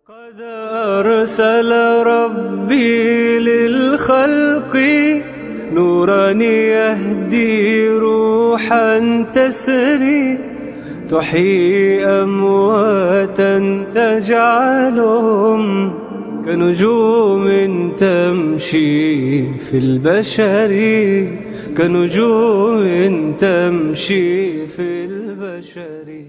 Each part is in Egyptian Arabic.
قد أرسل ربي للخلق نورا يهدي روحا تسري تحيي أمواتا تجعلهم كنجوم تمشي في البشر كنجوم تمشي في البشر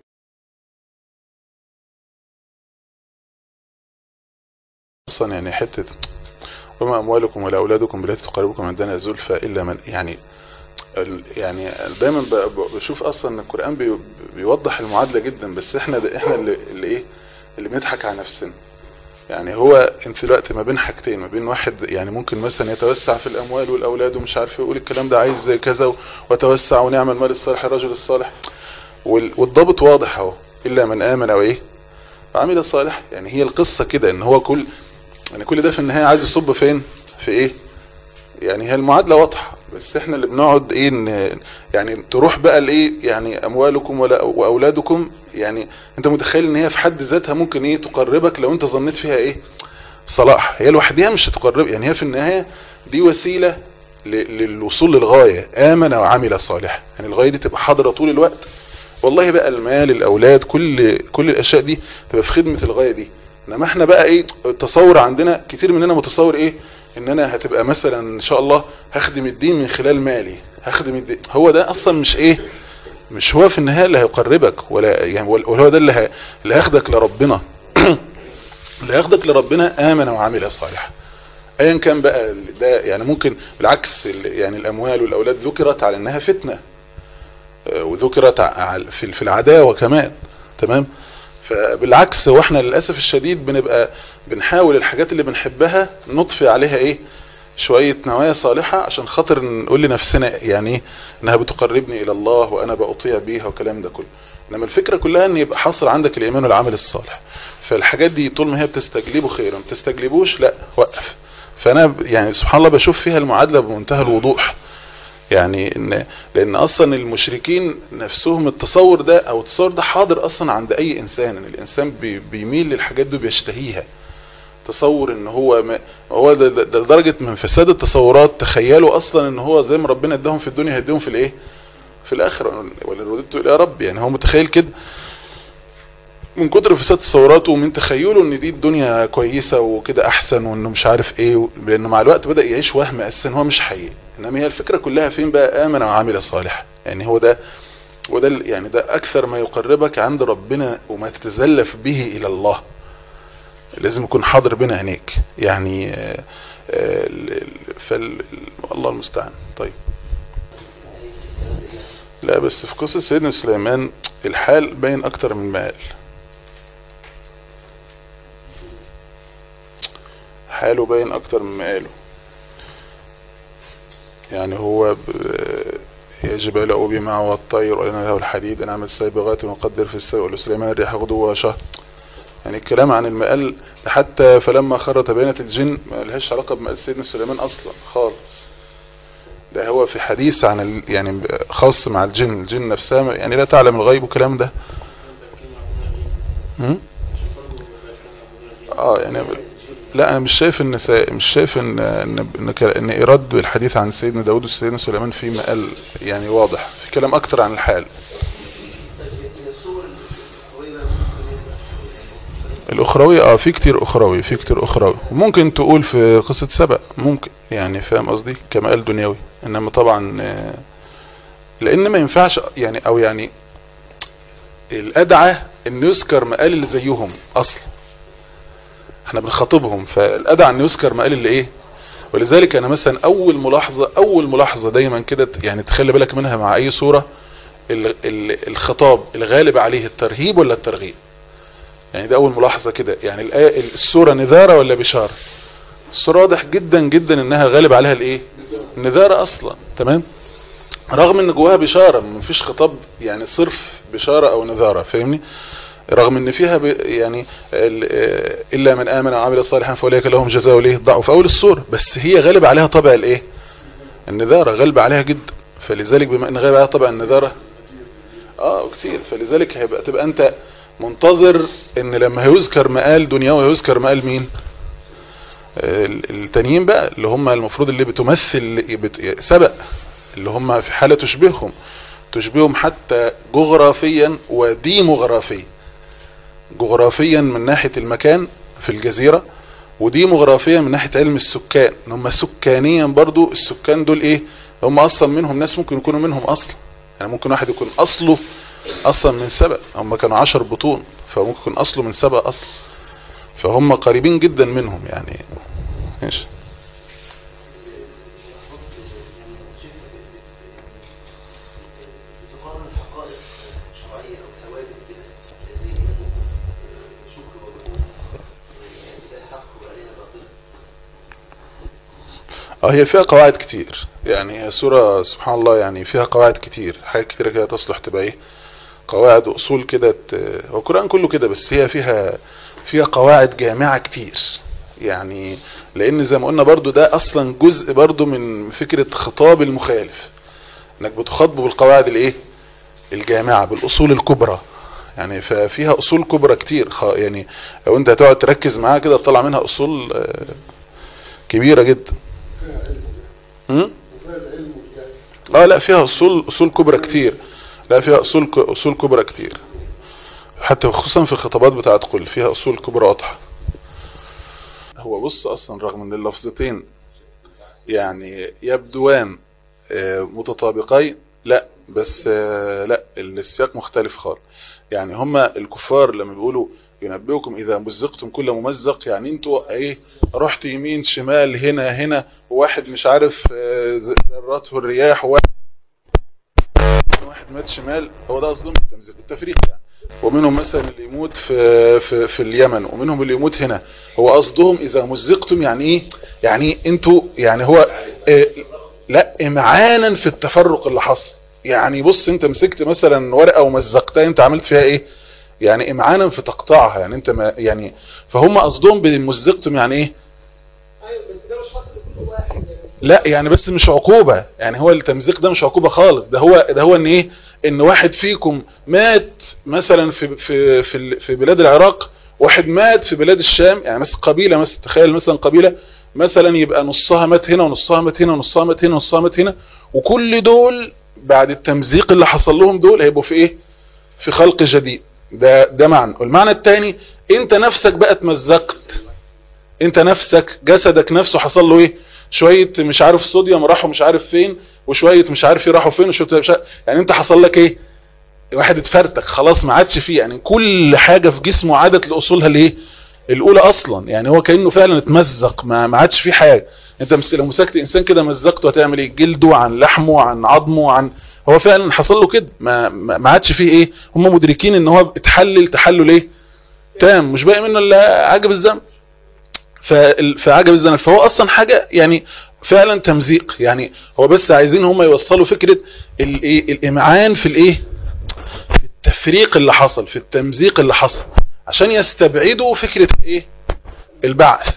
اصلا يعني حته وما اموالكم ولا اولادكم بالتي تقربكم عندنا زلفى الا من يعني ال- يعني دايما ب- ب- بشوف اصلا ان القران بي- بيوضح المعادله جدا بس احنا ده احنا اللي, اللي ايه اللي بنضحك على نفسنا يعني هو انت دلوقتي ما بين حاجتين ما بين واحد يعني ممكن مثلا يتوسع في الاموال والاولاد ومش عارف يقول الكلام ده عايز زي كذا و- وتوسع ونعمل المال الصالح الرجل الصالح وال- والضابط واضح اهو الا من امن او ايه وعمل صالح يعني هي القصه كده ان هو كل يعني كل ده في النهايه عايز يصب فين في ايه يعني هي المعادله واضحه بس احنا اللي بنقعد ايه إن يعني تروح بقى لايه يعني اموالكم ولا واولادكم يعني انت متخيل ان هي في حد ذاتها ممكن ايه تقربك لو انت ظنيت فيها ايه صلاح هي لوحدها مش هتقرب يعني هي في النهايه دي وسيله ل- للوصول للغايه امن وعمل صالحا يعني الغايه دي تبقى حاضره طول الوقت والله بقى المال الاولاد كل كل الاشياء دي تبقى في خدمه الغايه دي انما احنا بقى ايه التصور عندنا كتير مننا متصور ايه ان انا هتبقى مثلا ان شاء الله هخدم الدين من خلال مالي هخدم الدين هو ده اصلا مش ايه مش هو في النهايه اللي هيقربك ولا يعني ولا هو ده اللي ه- اللي هياخدك لربنا اللي هياخدك لربنا امن وعمل صالحا ايا كان بقى ده يعني ممكن بالعكس ال- يعني الاموال والاولاد ذكرت على انها فتنه آه، وذكرت ع- على- في في العداوه كمان تمام فبالعكس واحنا للاسف الشديد بنبقى بنحاول الحاجات اللي بنحبها نطفي عليها ايه شوية نوايا صالحة عشان خاطر نقول لنفسنا يعني ايه انها بتقربني الى الله وانا بأطيع بيها والكلام ده كله انما الفكرة كلها ان يبقى حاصل عندك الايمان والعمل الصالح فالحاجات دي طول ما هي بتستجلبه خيرا ما بتستجلبوش لا وقف فانا ب- يعني سبحان الله بشوف فيها المعادلة بمنتهى الوضوح يعني ان لان اصلا المشركين نفسهم التصور ده او التصور ده حاضر اصلا عند اي انسان ان الانسان بي بيميل للحاجات دي وبيشتهيها تصور ان هو ما هو ده, ده, ده لدرجه من فساد التصورات تخيلوا اصلا ان هو زي ما ربنا اداهم في الدنيا هيديهم في الايه في الاخره ولا رددت الى رب يعني هو متخيل كده من كتر فساد تصوراته ومن تخيله ان دي الدنيا كويسه وكده احسن وانه مش عارف ايه لانه مع الوقت بدا يعيش وهم اساسا هو مش حقيقي انما هي الفكره كلها فين بقى امن وعمل صالح يعني هو ده وده ال- يعني ده اكثر ما يقربك عند ربنا وما تتزلف به الى الله لازم يكون حاضر بين عينيك يعني آه، آه، ال- ال- فال الله المستعان طيب لا بس في قصة سيدنا سليمان الحال باين اكتر من ما قال حاله باين اكتر من ما قاله يعني هو ب... يا جبال أوبي معه والطير ولنا له الحديد أن أعمل سابغات ونقدر في السير ولسليمان الريح غدوها شهر يعني الكلام عن المقال حتى فلما خر تبينت الجن ما لهاش علاقة بمقال سيدنا سليمان أصلا خالص ده هو في حديث عن ال... يعني خاص مع الجن الجن نفسها يعني لا تعلم الغيب والكلام ده م? اه يعني لا انا مش شايف ان سا... مش شايف ان ان ان, ك- إن ايراد الحديث عن سيدنا داود وسيدنا سليمان في مقال يعني واضح في كلام اكتر عن الحال الاخروي اه في كتير اخروي في كتير اخروي وممكن تقول في قصة سبأ ممكن يعني فاهم قصدي كمقال دنيوي انما طبعا آه، لان ما ينفعش يعني او يعني الادعى ان يذكر مقال اللي زيهم اصلا احنا بنخاطبهم فالادعى ان يذكر مقال اللي ايه ولذلك انا مثلا اول ملاحظة اول ملاحظة دايما كده يعني تخلي بالك منها مع اي صورة ال- ال- الخطاب الغالب عليه الترهيب ولا الترغيب يعني ده اول ملاحظة كده يعني الآية السورة نذارة ولا بشارة السورة واضح جدا جدا انها غالب عليها الايه النذارة اصلا تمام رغم ان جواها بشارة مفيش خطاب يعني صرف بشارة او نذارة فاهمني رغم ان فيها ب يعني ال- آه، الا من امن وعمل صالحا فاولئك لهم جزاء الايه ضعف في اول السورة بس هي غالب عليها طبع الايه النذارة غالب عليها جدا فلذلك بما ان غالب عليها طبع النذارة اه كتير فلذلك هيبقى تبقى انت منتظر ان لما هيذكر مقال دنيوي هيذكر مقال مين ال- التانيين بقى اللي هم المفروض اللي بتمثل بت- سبق اللي هم في حالة تشبههم تشبههم حتى جغرافيا وديموغرافيا جغرافيا من ناحية المكان في الجزيرة وديموغرافيا من ناحية علم السكان ان هم سكانيا برضو السكان دول ايه هم اصلا منهم ناس ممكن يكونوا منهم اصلا يعني ممكن واحد يكون اصله اصلا من سبأ هم كانوا عشر بطون فممكن يكون اصله من سبأ اصلا فهم قريبين جدا منهم يعني ماشي تقارن حقائق شرعية أو ثوابت كده زي إنه شكر وجهود ده حق وعلينا باطل اه هي فيها قواعد كتير يعني هي سورة سبحان الله يعني فيها قواعد كتير حاجات كتيرة كده تصلح تبقى ايه قواعد واصول كده ت- هو القرآن كله كده بس هي فيها فيها قواعد جامعة كتير يعني لان زي ما قلنا برضو ده اصلا جزء برضو من فكرة خطاب المخالف انك بتخاطبه بالقواعد الايه الجامعة بالاصول الكبرى يعني ففيها اصول كبرى كتير خ- يعني لو انت هتقعد تركز معاها كده تطلع منها اصول آه، كبيرة جدا م? اه لا فيها اصول اصول كبرى كتير لا فيها اصول ك- اصول كبرى كتير حتى خصوصا في الخطابات بتاعت قل فيها اصول كبرى واضحه هو بص اصلا رغم ان اللفظتين يعني يبدوان آه، متطابقين لا بس آه، لا السياق مختلف خالص يعني هما الكفار لما بيقولوا ينبئكم اذا مزقتم كل ممزق يعني انتوا ايه رحت يمين شمال هنا هنا وواحد مش عارف آه، ز- ذراته الرياح وواحد واحد مات شمال هو ده قصدهم التمزيق التفريق يعني ومنهم مثلا اللي يموت في في في اليمن ومنهم اللي يموت هنا هو قصدهم اذا مزقتم يعني ايه يعني انتوا يعني هو آه، لا امعانا في التفرق اللي حصل يعني بص انت مسكت مثلا ورقه ومزقتها انت عملت فيها ايه يعني امعانا في تقطيعها يعني انت ما يعني فهم قصدهم بمزقتم يعني ايه ايوه بس ده مش حاصل لكل واحد يعني لا يعني بس مش عقوبة يعني هو التمزيق ده مش عقوبة خالص ده هو ده هو ان ايه ان واحد فيكم مات مثلا في في في, ال- في بلاد العراق واحد مات في بلاد الشام يعني مثلا قبيلة مثلا تخيل مثلا قبيلة مثلا يبقى نصها مات هنا ونصها مات هنا ونصها مات هنا ونصها مات هنا وكل دول بعد التمزيق اللي حصل لهم دول هيبقوا في ايه في خلق جديد ده ده معنى والمعنى الثاني انت نفسك بقى اتمزقت انت نفسك جسدك نفسه حصل له ايه شوية مش عارف صوديوم راحوا مش عارف فين وشوية مش عارف ايه راحوا فين وشوية مش عارف يعني انت حصل لك ايه واحد اتفرتك خلاص ما عادش فيه يعني كل حاجة في جسمه عادت لأصولها الايه الاولى اصلا يعني هو كأنه فعلا اتمزق ما ما عادش فيه حاجة انت مس- لو مسكت انسان كده مزقته هتعمل ايه جلده عن لحمه عن عظمه عن هو فعلا حصل له كده ما ما ما عادش فيه ايه هم مدركين ان هو اتحلل تحلل ايه تام مش باقي منه الا عجب الذنب فال- فعجب الذنب فهو اصلا حاجة يعني فعلا تمزيق يعني هو بس عايزين هم يوصلوا فكرة الايه الامعان في الايه في التفريق اللي حصل في التمزيق اللي حصل عشان يستبعدوا فكرة ايه البعث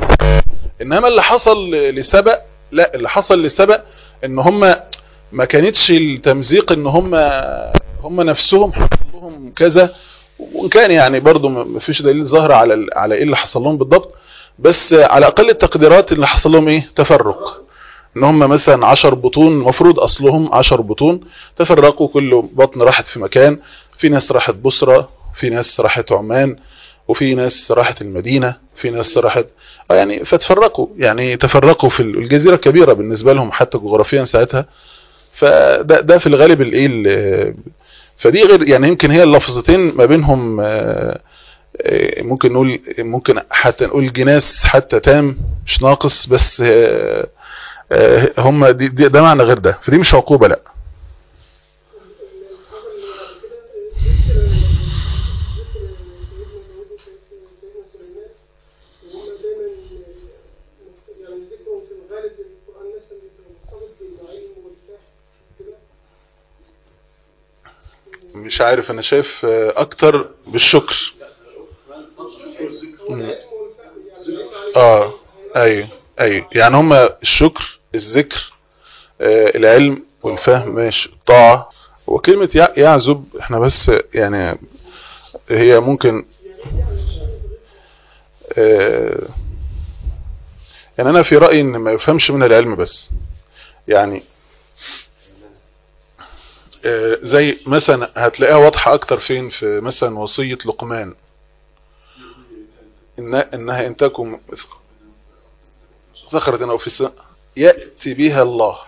انما اللي حصل لسبق لا اللي حصل لسبق ان هم ما كانتش التمزيق ان هم هم نفسهم حصل لهم كذا وان كان يعني برضو ما فيش دليل ظاهر على ال- على ايه اللي حصل لهم بالضبط بس على اقل التقديرات اللي حصل لهم ايه تفرق ان هم مثلا عشر بطون مفروض اصلهم عشر بطون تفرقوا كل بطن راحت في مكان في ناس راحت بصرة في ناس راحت عمان وفي ناس راحت المدينة في ناس راحت آه يعني فتفرقوا يعني تفرقوا في الجزيرة كبيرة بالنسبة لهم حتى جغرافيا ساعتها فده ده في الغالب الايه ال- فدي غير يعني يمكن هي اللفظتين ما بينهم آه، آه، ممكن نقول ممكن حتى نقول جناس حتى تام مش ناقص بس آه، آه، هم دي دي- ده معنى غير ده فدي مش عقوبة لا الحاجه اللي بعد كده ذكر ذكر سيدنا داوود وسيدنا سليمان وهم دايما يعني ذكرهم في الغالب القران مثلا بيبقى مرتبط بالعلم والفهم كده مش عارف انا شايف آه، اكتر بالشكر هو العلم والفهم يعني العلم عليه اه ايوه ايوه يعني هم الشكر الذكر آه العلم والفهم ماشي الطاعة وكلمة يع- يعزب احنا بس يعني هي ممكن آه، يعني انا في رأيي ان ما يفهمش منها العلم بس يعني آه، زي مثلا هتلاقيها واضحة اكتر فين في مثلا وصية لقمان إن انها ان تكن صخرة او في السماء يأتي بها الله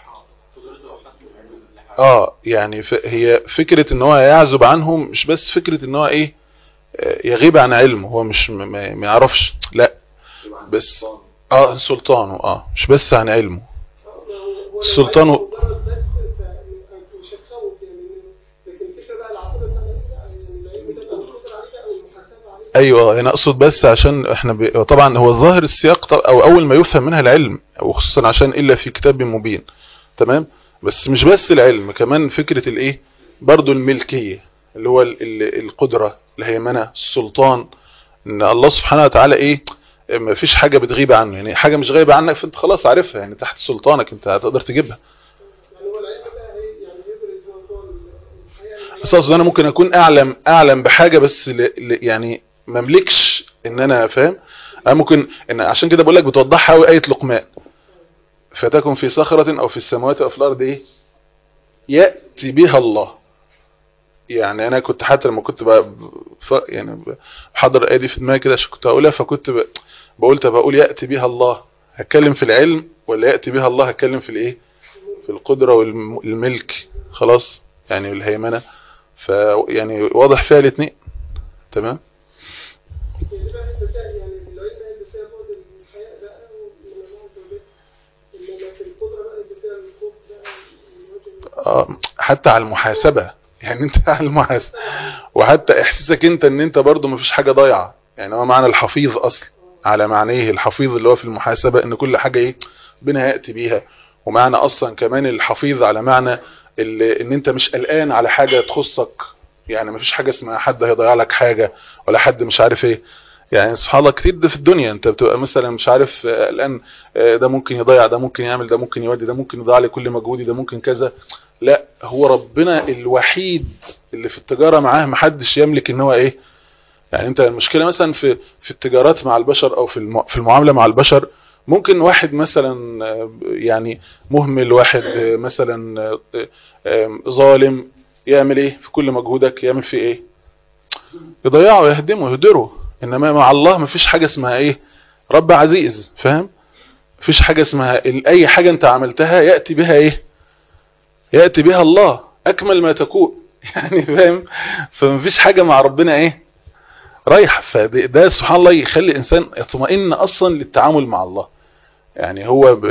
اه يعني ف- هي فكرة ان هو يعزب عنهم مش بس فكرة ان هو ايه آه، يغيب عن علمه هو مش م- ما ما يعرفش لا بس اه سلطانه اه مش بس عن علمه السلطان و- مجرد بس ف- مش هتخوف يعني لكن الفكره بقى العقيده بتاعتها يعني العلم ده لو القدره عليه او المحاسبه عليه ايوه انا اقصد بس عشان احنا ب... طبعا هو ظاهر السياق ط- او اول ما يفهم منها العلم وخصوصا عشان الا في كتاب مبين تمام بس مش بس العلم كمان فكرة الايه برضو الملكية اللي هو ال... ال... القدرة الهيمنة السلطان ان الله سبحانه وتعالى ايه ما فيش حاجة بتغيب عنه يعني حاجة مش غايبة عنك فانت خلاص عارفها يعني تحت سلطانك انت هتقدر تجيبها يعني هو العلم بقى هي يعني يبرز موضوع الحقيقه بس اقصد انا ممكن اكون اعلم اعلم بحاجه بس ل... ل... يعني ما املكش ان انا فاهم انا ممكن ان عشان كده بقول لك بتوضحها قوي ايه لقمان فتكن في صخره او في السماوات او في الارض ايه ياتي بها الله يعني انا كنت حتى لما كنت بقى ف... يعني بحضر الايه دي في دماغي كده عشان كنت هقولها فكنت ب... بقول طب اقول ياتي بها الله هتكلم في العلم ولا ياتي بها الله هتكلم في الايه في القدره والملك خلاص يعني الهيمنه ف يعني واضح فيها الاثنين تمام يعني دي بقى الذكاء يعني العلم الذكاء بعد الحياء بقى من الله عز وجل انما في القدره بقى الذكاء الخوف بقى من وجه آه، حتى على المحاسبة يعني انت على المحاسبة وحتى احساسك انت ان انت برضو مفيش حاجة ضايعة يعني هو معنى الحفيظ اصل على معنيه الحفيظ اللي هو في المحاسبة ان كل حاجة ايه بنا يأتي بيها ومعنى اصلا كمان الحفيظ على معنى اللي ان انت مش قلقان على حاجة تخصك يعني مفيش حاجة اسمها حد هيضيع لك حاجة ولا حد مش عارف ايه يعني سبحان الله كتير ده في الدنيا انت بتبقى مثلا مش عارف آه، قلقان آه، ده ممكن يضيع ده ممكن يعمل ده ممكن يودي ده ممكن يضيع لي كل مجهودي ده ممكن كذا لا هو ربنا الوحيد اللي في التجارة معاه محدش يملك ان هو ايه يعني انت المشكلة مثلا في في التجارات مع البشر او في الم- في المعاملة مع البشر ممكن واحد مثلا آه، يعني مهمل واحد آه، مثلا آه، آه، ظالم يعمل ايه في كل مجهودك يعمل فيه ايه يضيعه يهدمه يهدره انما مع الله مفيش حاجة اسمها ايه رب عزيز فاهم مفيش حاجة اسمها ال- اي حاجة انت عملتها يأتي بها ايه يأتي بها الله اكمل ما تكون يعني فاهم فمفيش حاجة مع ربنا ايه رايح فده سبحان الله يخلي الانسان يطمئن اصلا للتعامل مع الله يعني هو ب...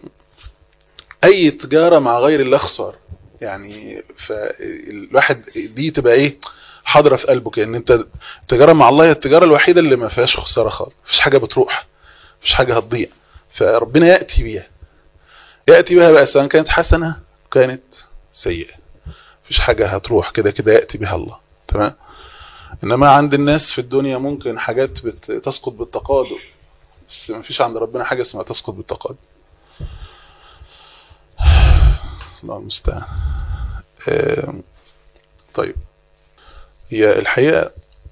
اي تجارة مع غير الله خسارة يعني فالواحد دي تبقى ايه حاضرة في قلبه كأن انت التجارة مع الله هي التجارة الوحيدة اللي ما فيهاش خسارة خالص مفيش حاجة بتروح مفيش حاجة هتضيع فربنا يأتي بيها يأتي بها بقى سواء كانت حسنة كانت سيئة مفيش حاجة هتروح كده كده يأتي بها الله تمام انما عند الناس في الدنيا ممكن حاجات بت- تسقط بالتقادم بس مفيش عند ربنا حاجة اسمها تسقط بالتقادم الله المستعان آم، طيب هي الحقيقة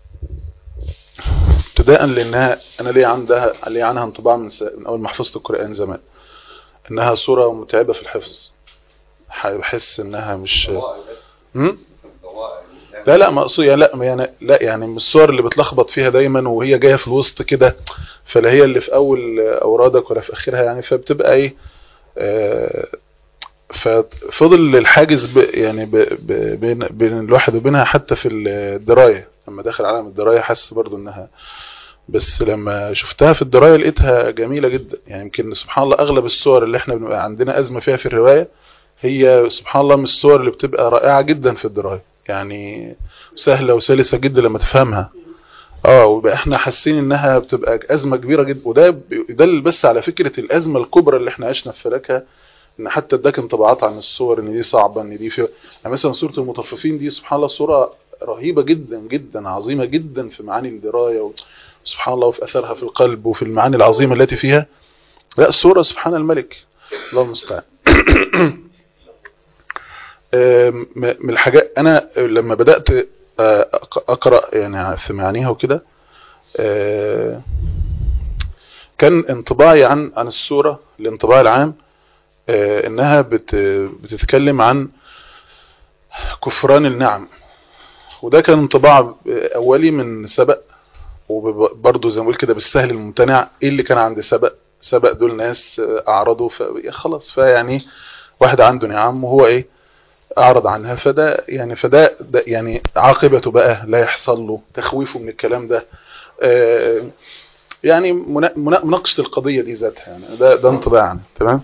ابتداء لانها انا ليه عندها ليه عنها انطباع من, س... من اول ما حفظت القرآن زمان انها صورة متعبة في الحفظ ح- بحس انها مش هم؟ لا لا مقصود يعني لا يعني لا يعني من الصور اللي بتلخبط فيها دايما وهي جايه في الوسط كده فلا هي اللي في اول اورادك ولا في اخرها يعني فبتبقى ايه آه، ففضل الحاجز ب يعني ب ب بين بين الواحد وبينها حتى في الدرايه لما دخل عالم الدرايه حس برضو انها بس لما شفتها في الدرايه لقيتها جميله جدا يعني يمكن سبحان الله اغلب الصور اللي احنا بنبقى عندنا ازمه فيها في الروايه هي سبحان الله من الصور اللي بتبقى رائعه جدا في الدرايه يعني سهله وسلسه جدا لما تفهمها اه ويبقى احنا حاسين انها بتبقى ازمه كبيره جدا وده بيدل بس على فكره الازمه الكبرى اللي احنا عشنا في فلكها ان حتى اداك انطباعات عن الصور ان دي صعبه ان دي في يعني مثلا سوره المطففين دي سبحان الله صوره رهيبه جدا جدا عظيمه جدا في معاني الدرايه سبحان الله وفي اثرها في القلب وفي المعاني العظيمه التي فيها لا الصوره سبحان الملك الله المستعان من الحاجات انا لما بدات آه، أق- اقرا يعني في معانيها وكده آه، كان انطباعي عن عن السوره الانطباع العام آه، انها بت بتتكلم عن كفران النعم وده كان انطباع اولي من سبق وبرضه زي ما بقول كده بالسهل الممتنع ايه اللي كان عند سبق سبق دول ناس آه، اعرضوا ف خلاص فيعني واحد عنده نعم وهو ايه اعرض عنها فده يعني فده ده يعني عاقبته بقى لا يحصل له تخويفه من الكلام ده آه، يعني منا- منا- مناقشه القضيه دي ذاتها يعني ده ده انطباعا تمام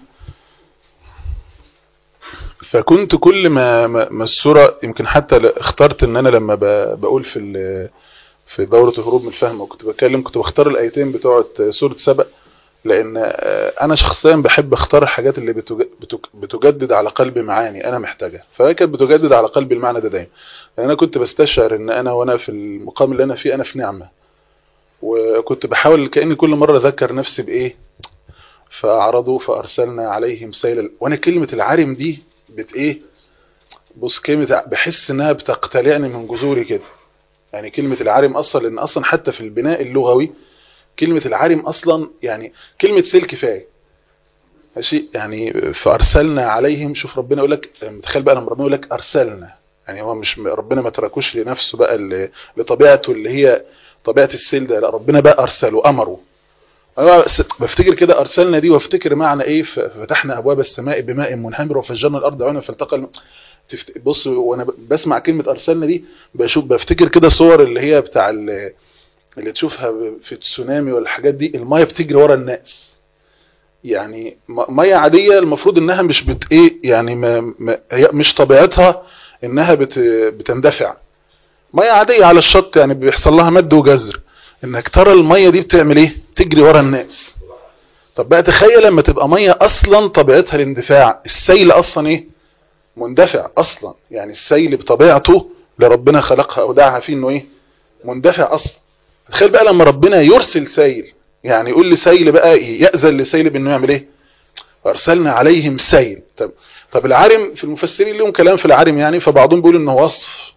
فكنت كل ما ما ما السوره يمكن حتى ل- اخترت ان انا لما ب- بقول في ال- في دوره الهروب من الفهم وكنت بتكلم كنت بختار الايتين بتوعه سوره سبأ لان آه، انا شخصيا بحب اختار الحاجات اللي بتج- بتج- بتجدد على قلبي معاني انا محتاجها فهي كانت بتجدد على قلبي المعنى ده دايما لان انا كنت بستشعر ان انا وانا في المقام اللي انا فيه انا في نعمه وكنت بحاول كاني كل مره اذكر نفسي بايه فاعرضوا فارسلنا عليهم سيل ال- وانا كلمه العارم دي بت ايه بص كلمه ع- بحس انها بتقتلعني من جذوري كده يعني كلمه العارم اصلا لان اصلا حتى في البناء اللغوي كلمه العارم اصلا يعني كلمه سيل كفايه ماشي يعني فارسلنا عليهم شوف ربنا يقول لك متخيل بقى لما ربنا يقول لك ارسلنا يعني هو مش ربنا ما تركوش لنفسه بقى ل- لطبيعته اللي هي طبيعه السيل ده لا ربنا بقى ارسله امره انا بس- بفتكر كده ارسلنا دي وافتكر معنى ايه ف- ففتحنا ابواب السماء بماء منهمر وفجرنا الارض عيونا فالتقى الم... تفت... بص وانا ب- بسمع كلمه ارسلنا دي بشوف بفتكر كده صور اللي هي بتاع ال- اللي تشوفها في التسونامي والحاجات دي المايه بتجري ورا الناس يعني م- ميه عاديه المفروض انها مش بت ايه يعني ما ما هي مش طبيعتها انها بت بتندفع ميه عاديه على الشط يعني بيحصل لها مد وجزر انك ترى الميه دي بتعمل ايه تجري ورا الناس طب بقى تخيل لما تبقى ميه اصلا طبيعتها الاندفاع السيل اصلا ايه مندفع اصلا يعني السيل بطبيعته اللي ربنا خلقها اودعها فيه انه ايه مندفع اصلا تخيل بقى لما ربنا يرسل سيل يعني يقول لسيل بقى إيه؟ يأذن لسيل بانه يعمل ايه فارسلنا عليهم سيل طب طب العارم في المفسرين لهم كلام في العارم يعني فبعضهم بيقول انه وصف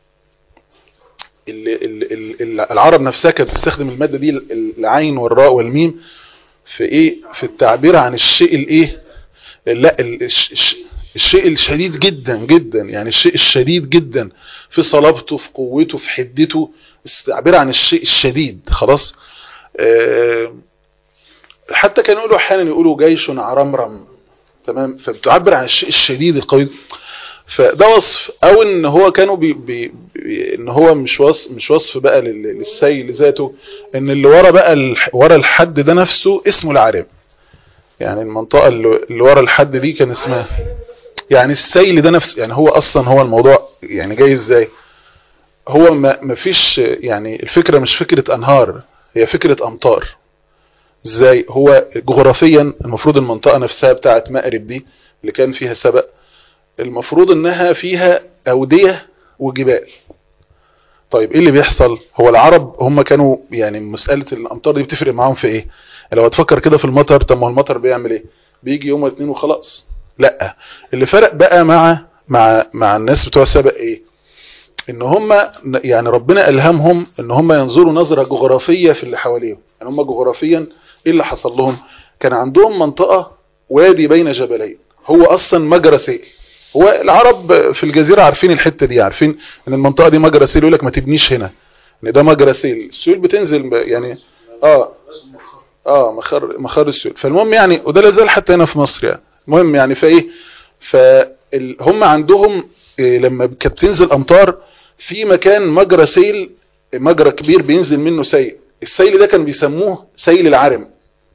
ال- ال- ال- ال- العرب نفسها كانت بتستخدم الماده دي ال- العين والراء والميم في ايه في التعبير عن الشيء الايه لا ال- الش- الش- الشيء الشديد جدا جدا يعني الشيء الشديد جدا في صلابته في قوته في حدته التعبير عن الشيء الشديد خلاص آه، حتى كانوا يقولوا احيانا يقولوا جيش عرمرم تمام فبتعبر عن الشيء الشديد القوي فده وصف او ان هو كانوا بي بي بي ان هو مش وصف مش وصف بقى لل- للسيل ذاته ان اللي ورا بقى الح- ورا الحد ده نفسه اسمه العرم يعني المنطقه اللي اللي ورا الحد دي كان اسمها يعني السيل ده نفسه يعني هو اصلا هو الموضوع يعني جاي ازاي هو ما ما فيش يعني الفكره مش فكره انهار هي فكره امطار ازاي هو جغرافيا المفروض المنطقه نفسها بتاعت مأرب دي اللي كان فيها سبق المفروض انها فيها اوديه وجبال طيب ايه اللي بيحصل هو العرب هم كانوا يعني مساله الامطار دي بتفرق معاهم في ايه لو هتفكر كده في المطر طب ما هو المطر بيعمل ايه بيجي يوم الاثنين وخلاص لا اللي فرق بقى مع مع مع الناس بتوع سبق ايه ان هم يعني ربنا الهمهم ان هم ينظروا نظره جغرافيه في اللي حواليهم يعني هم جغرافيا ايه اللي حصل لهم كان عندهم منطقه وادي بين جبلين هو اصلا مجرى سيل هو العرب في الجزيره عارفين الحته دي عارفين ان المنطقه دي مجرى سيل يقول لك ما تبنيش هنا ان ده مجرى سيل السيول بتنزل ب- يعني اه اه مخر مخر السيول فالمهم يعني وده لا زال حتى هنا في مصر يعني المهم يعني فايه فهم عندهم إيه لما كانت تنزل امطار في مكان مجرى سيل مجرى كبير بينزل منه سيل السيل ده كان بيسموه سيل العرم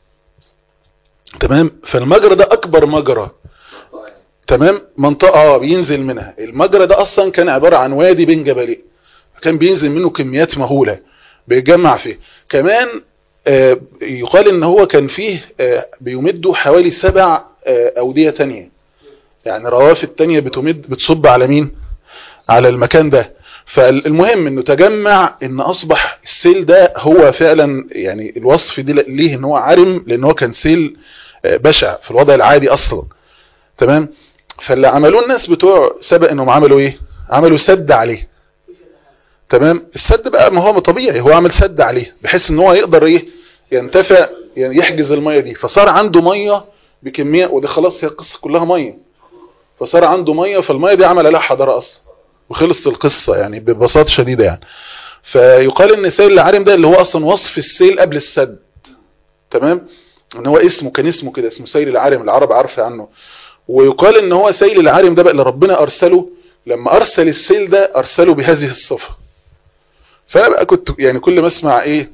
تمام فالمجرى ده اكبر مجرى تمام منطقة آه بينزل منها المجرى ده اصلا كان عبارة عن وادي بين جبلين كان بينزل منه كميات مهولة بيتجمع فيه كمان آه يقال ان هو كان فيه آه بيمدوا حوالي سبع آه اودية تانية يعني روافد تانية بتمد بتصب على مين على المكان ده فالمهم انه تجمع ان اصبح السيل ده هو فعلا يعني الوصف دي ليه ان هو عرم لان هو كان سيل آه، بشع في الوضع العادي اصلا تمام فاللي عملوه الناس بتوع سبق انهم عملوا ايه عملوا سد عليه تمام السد بقى ما هو طبيعي هو عمل سد عليه بحيث ان هو يقدر ايه ينتفع يعني يحجز الميه دي فصار عنده ميه بكميه وده خلاص هي القصه كلها ميه فصار عنده ميه فالميه دي عمل عليها حضاره اصلا وخلصت القصه يعني ببساطه شديده يعني فيقال ان سيل العارم ده اللي هو اصلا وصف السيل قبل السد تمام ان هو اسمه كان اسمه كده اسمه سيل العارم العرب عارفه عنه ويقال ان هو سيل العارم ده بقى اللي ربنا ارسله لما ارسل السيل ده ارسله بهذه الصفه فانا بقى كنت يعني كل ما اسمع ايه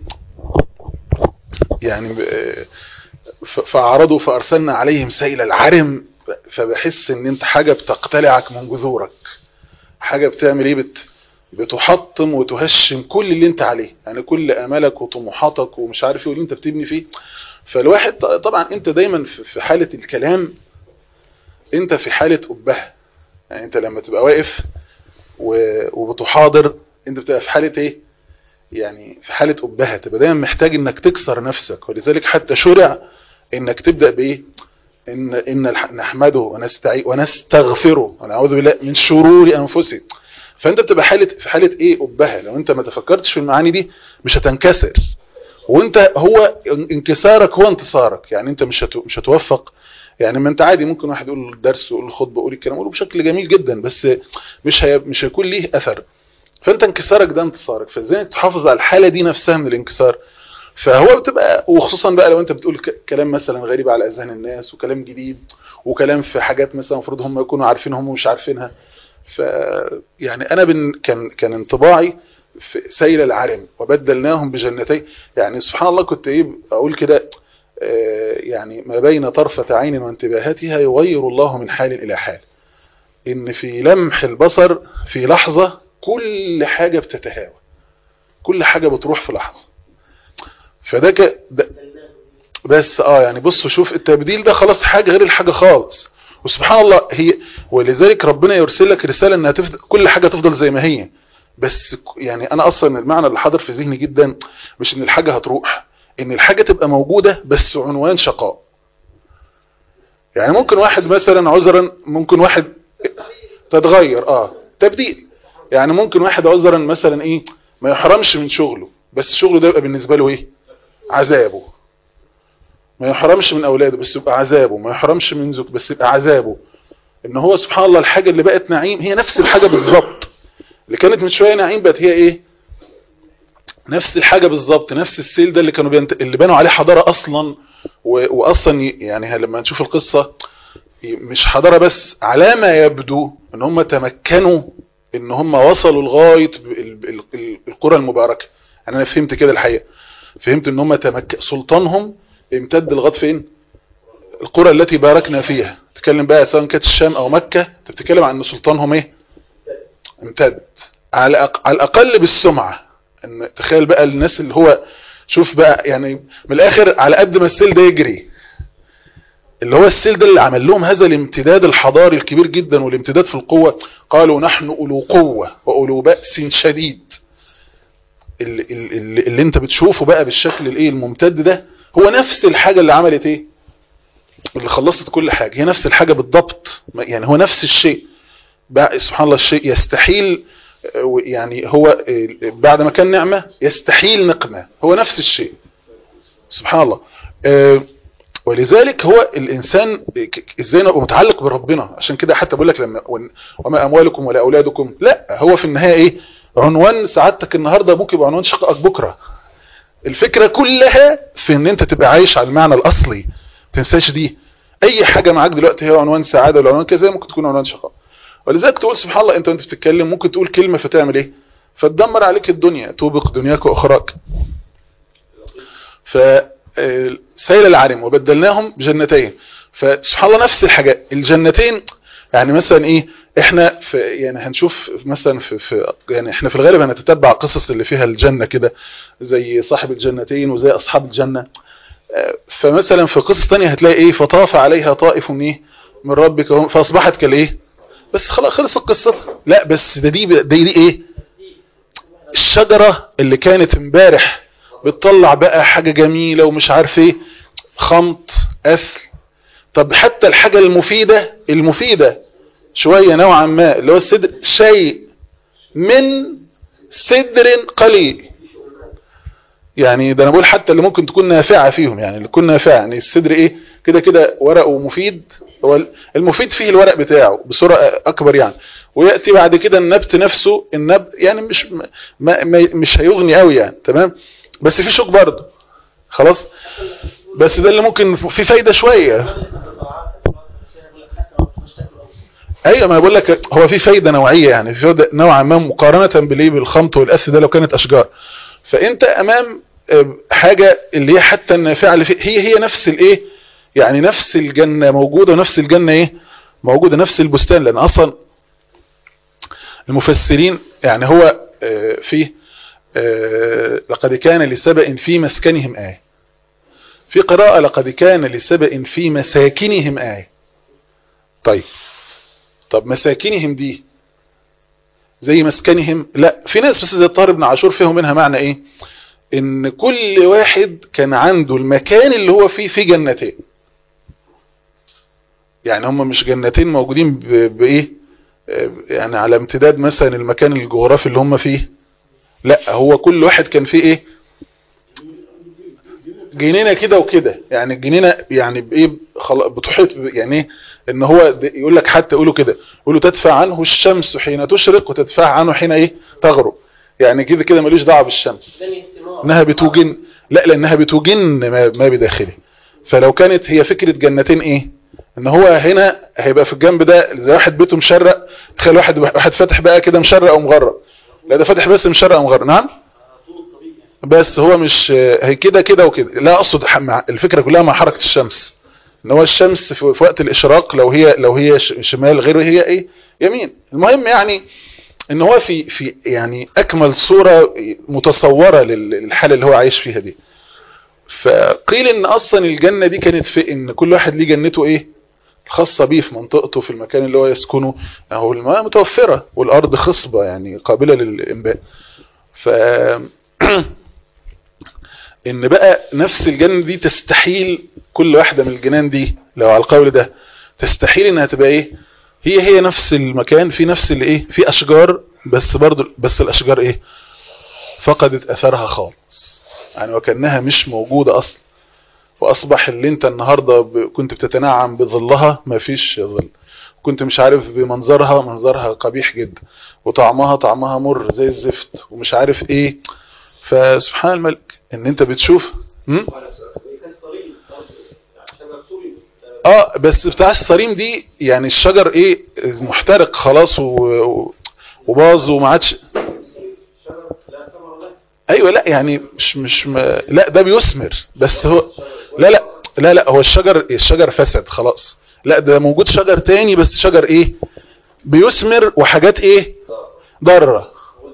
يعني ب- ف- فاعرضوا فارسلنا عليهم سيل العرم فبحس ان انت حاجه بتقتلعك من جذورك حاجه بتعمل ايه بت بتحطم وتهشم كل اللي انت عليه يعني كل امالك وطموحاتك ومش عارف ايه واللي انت بتبني فيه فالواحد ط- طبعا انت دايما في في حاله الكلام انت في حاله ابهه يعني انت لما تبقى واقف و- وبتحاضر انت بتبقى في حاله ايه يعني في حالة أبهة تبقى دايما محتاج انك تكسر نفسك ولذلك حتى شرع انك تبدأ بايه ان ان الح- نحمده ونستعي ونستغفره ونعوذ بالله من شرور انفسنا فانت بتبقى حالة في حالة ايه أبهة لو انت ما تفكرتش في المعاني دي مش هتنكسر وانت هو انكسارك هو انتصارك يعني انت مش هتو مش هتوفق يعني ما انت عادي ممكن واحد يقول الدرس ويقول الخطبه ويقول الكلام يقوله بشكل جميل جدا بس مش هي مش هيكون ليه اثر فانت انكسارك ده انتصارك فازاي انك تحافظ على الحاله دي نفسها من الانكسار فهو بتبقى وخصوصا بقى لو انت بتقول ك- كلام مثلا غريب على اذهان الناس وكلام جديد وكلام في حاجات مثلا المفروض هم يكونوا عارفينها هم مش عارفينها ف يعني انا بن كان كان انطباعي في سيل العرم وبدلناهم بجنتين يعني سبحان الله كنت ايه اقول كده آه، يعني ما بين طرفة عين وانتباهاتها يغير الله من حال إلى حال إن في لمح البصر في لحظة كل حاجة بتتهاوى كل حاجة بتروح في لحظة فده ك... ده بس اه يعني بصوا شوف التبديل ده خلاص حاجة غير الحاجة خالص وسبحان الله هي ولذلك ربنا يرسل لك رسالة انها تفضل كل حاجة تفضل زي ما هي بس ك- يعني انا اصلا المعنى اللي حاضر في ذهني جدا مش ان الحاجة هتروح ان الحاجة تبقى موجودة بس عنوان شقاء يعني ممكن واحد مثلا عذرا ممكن واحد تتغير اه تبديل يعني ممكن واحد عذرا مثلا ايه ما يحرمش من شغله بس شغله ده يبقى بالنسبة له ايه عذابه ما يحرمش من اولاده بس يبقى عذابه ما يحرمش من زوج بس يبقى عذابه ان هو سبحان الله الحاجة اللي بقت نعيم هي نفس الحاجة بالظبط اللي كانت من شوية نعيم بقت هي ايه نفس الحاجة بالظبط نفس السيل ده اللي كانوا بينت... اللي بنوا عليه حضارة اصلا و... واصلا ي- يعني لما نشوف القصة ي- مش حضارة بس على ما يبدو ان هم تمكنوا ان هم وصلوا لغاية ال- ال- ال- القرى المباركة يعني انا فهمت كده الحقيقة فهمت ان هم تمك... سلطانهم امتد لغاية فين القرى التي باركنا فيها تتكلم بقى سواء كانت الشام او مكة انت بتتكلم عن ان سلطانهم ايه امتد على أق... على الاقل بالسمعة ان تخيل بقى الناس اللي هو شوف بقى يعني من الاخر على قد ما السيل ده يجري اللي هو السيل ده اللي عمل لهم هذا الامتداد الحضاري الكبير جدا والامتداد في القوة قالوا نحن أولو قوة وأولو بأس شديد اللي, اللي, اللي انت بتشوفه بقى بالشكل الايه الممتد ده هو نفس الحاجة اللي عملت ايه اللي خلصت كل حاجة هي نفس الحاجة بالضبط ما- يعني هو نفس الشيء بقى سبحان الله الشيء يستحيل آه، يعني هو آه، بعد ما كان نعمة يستحيل نقمة هو نفس الشيء سبحان الله آه، ولذلك هو الإنسان ك- ازاي نبقى متعلق بربنا عشان كده حتى بقول لك لما ون- وما أموالكم ولا أولادكم لا هو في النهاية إيه عنوان سعادتك النهاردة ممكن يبقى عنوان شقائك بكرة الفكرة كلها في ان انت تبقى عايش على المعنى الأصلي ما تنساش دي اي حاجة معاك دلوقتي هي عنوان سعادة ولا عنوان كذا ممكن تكون عنوان شقاء ولذلك تقول سبحان الله انت وانت بتتكلم ممكن تقول كلمة فتعمل ايه فتدمر عليك الدنيا توبق دنياك واخراك ف آه، سيل العرم وبدلناهم بجنتين فسبحان الله نفس الحاجة الجنتين يعني مثلا ايه احنا في يعني هنشوف مثلا في, في يعني احنا في الغالب هنتتبع قصص اللي فيها الجنة كده زي صاحب الجنتين وزي اصحاب الجنة آه، فمثلا في قصص تانية هتلاقي ايه فطاف عليها طائف من ايه من ربك وهم فاصبحت كالايه بس خلاص خلصت قصتها لا بس ده دي دي, دي ايه الشجرة اللي كانت امبارح بتطلع بقى حاجة جميلة ومش عارف ايه خمط اثل طب حتى الحاجة المفيدة المفيدة شوية نوعا ما اللي هو السدر شيء من سدر قليل يعني ده انا بقول حتى اللي ممكن تكون نافعة فيهم يعني اللي تكون نافعة يعني السدر ايه كده كده ورقه مفيد هو المفيد فيه الورق بتاعه بصورة اكبر يعني ويأتي بعد كده النبت نفسه النبت يعني مش ما ما مش هيغني قوي يعني تمام بس في شوك برضه خلاص بس ده اللي ممكن في فايدة شوية ايوه ما بقول لك هو في فايده نوعيه يعني في فايده نوعا ما مقارنه بالايه بالخمط والاث ده لو كانت اشجار فانت امام آه، حاجه اللي هي حتى النافعه اللي في هي هي نفس الايه يعني نفس الجنه موجوده ونفس الجنه ايه موجوده نفس البستان لان اصلا المفسرين يعني هو آه، في آه، لقد كان لسبأ في مسكنهم آية في قراءة لقد كان لسبأ في مساكنهم آية طيب طب مساكنهم دي زي مسكنهم لا في ناس بس زي الطاهر بن عاشور فيهم منها معنى ايه ان كل واحد كان عنده المكان اللي هو فيه في جنتين يعني هم مش جنتين موجودين ب- بايه آه، يعني على امتداد مثلا المكان الجغرافي اللي هم فيه لا هو كل واحد كان فيه ايه جنينه كده وكده يعني الجنينه يعني بايه خل... بتحيط ب- يعني ايه ان هو د- يقول لك حتى يقولوا كده يقولوا تدفع عنه الشمس حين تشرق وتدفع عنه حين ايه تغرب يعني كده كده ملوش دعوه بالشمس انها بتوجن لا لانها بتوجن ما, ما بداخله فلو كانت هي فكره جنتين ايه ان هو هنا هيبقى في الجنب ده زي واحد بيته مشرق تخيل واحد واحد فاتح بقى كده مشرق ومغرب لا ده فاتح بس مشرق ومغرب نعم بس هو مش هي كده كده وكده لا اقصد ح- مع- الفكره كلها مع حركه الشمس ان هو الشمس في في وقت الاشراق لو هي لو هي ش- شمال غير هي ايه يمين المهم يعني ان هو في في يعني اكمل صوره متصوره لل- للحاله اللي هو عايش فيها دي فقيل ان اصلا الجنه دي كانت في ان كل واحد ليه جنته ايه خاصه بيه في منطقته في المكان اللي هو يسكنه اهو الماء متوفره والارض خصبه يعني قابله للانبات ف ان بقى نفس الجنة دي تستحيل كل واحدة من الجنان دي لو على القول ده تستحيل انها تبقى ايه هي هي نفس المكان في نفس الايه في اشجار بس برضو بس الاشجار ايه فقدت اثرها خالص يعني وكانها مش موجودة اصلا واصبح اللي انت النهاردة ب... كنت بتتنعم بظلها ما فيش ظل كنت مش عارف بمنظرها منظرها قبيح جدا وطعمها طعمها مر زي الزفت ومش عارف ايه فسبحان الملك ان انت بتشوف هم؟ اه بس بتاع الصريم دي يعني الشجر ايه محترق خلاص و... و... وباظ وما عادش ايوه لا يعني مش مش م... لا ده بيثمر بس هو لا لا لا لا هو الشجر الشجر فسد خلاص لا ده موجود شجر تاني بس شجر ايه بيثمر وحاجات ايه ضاره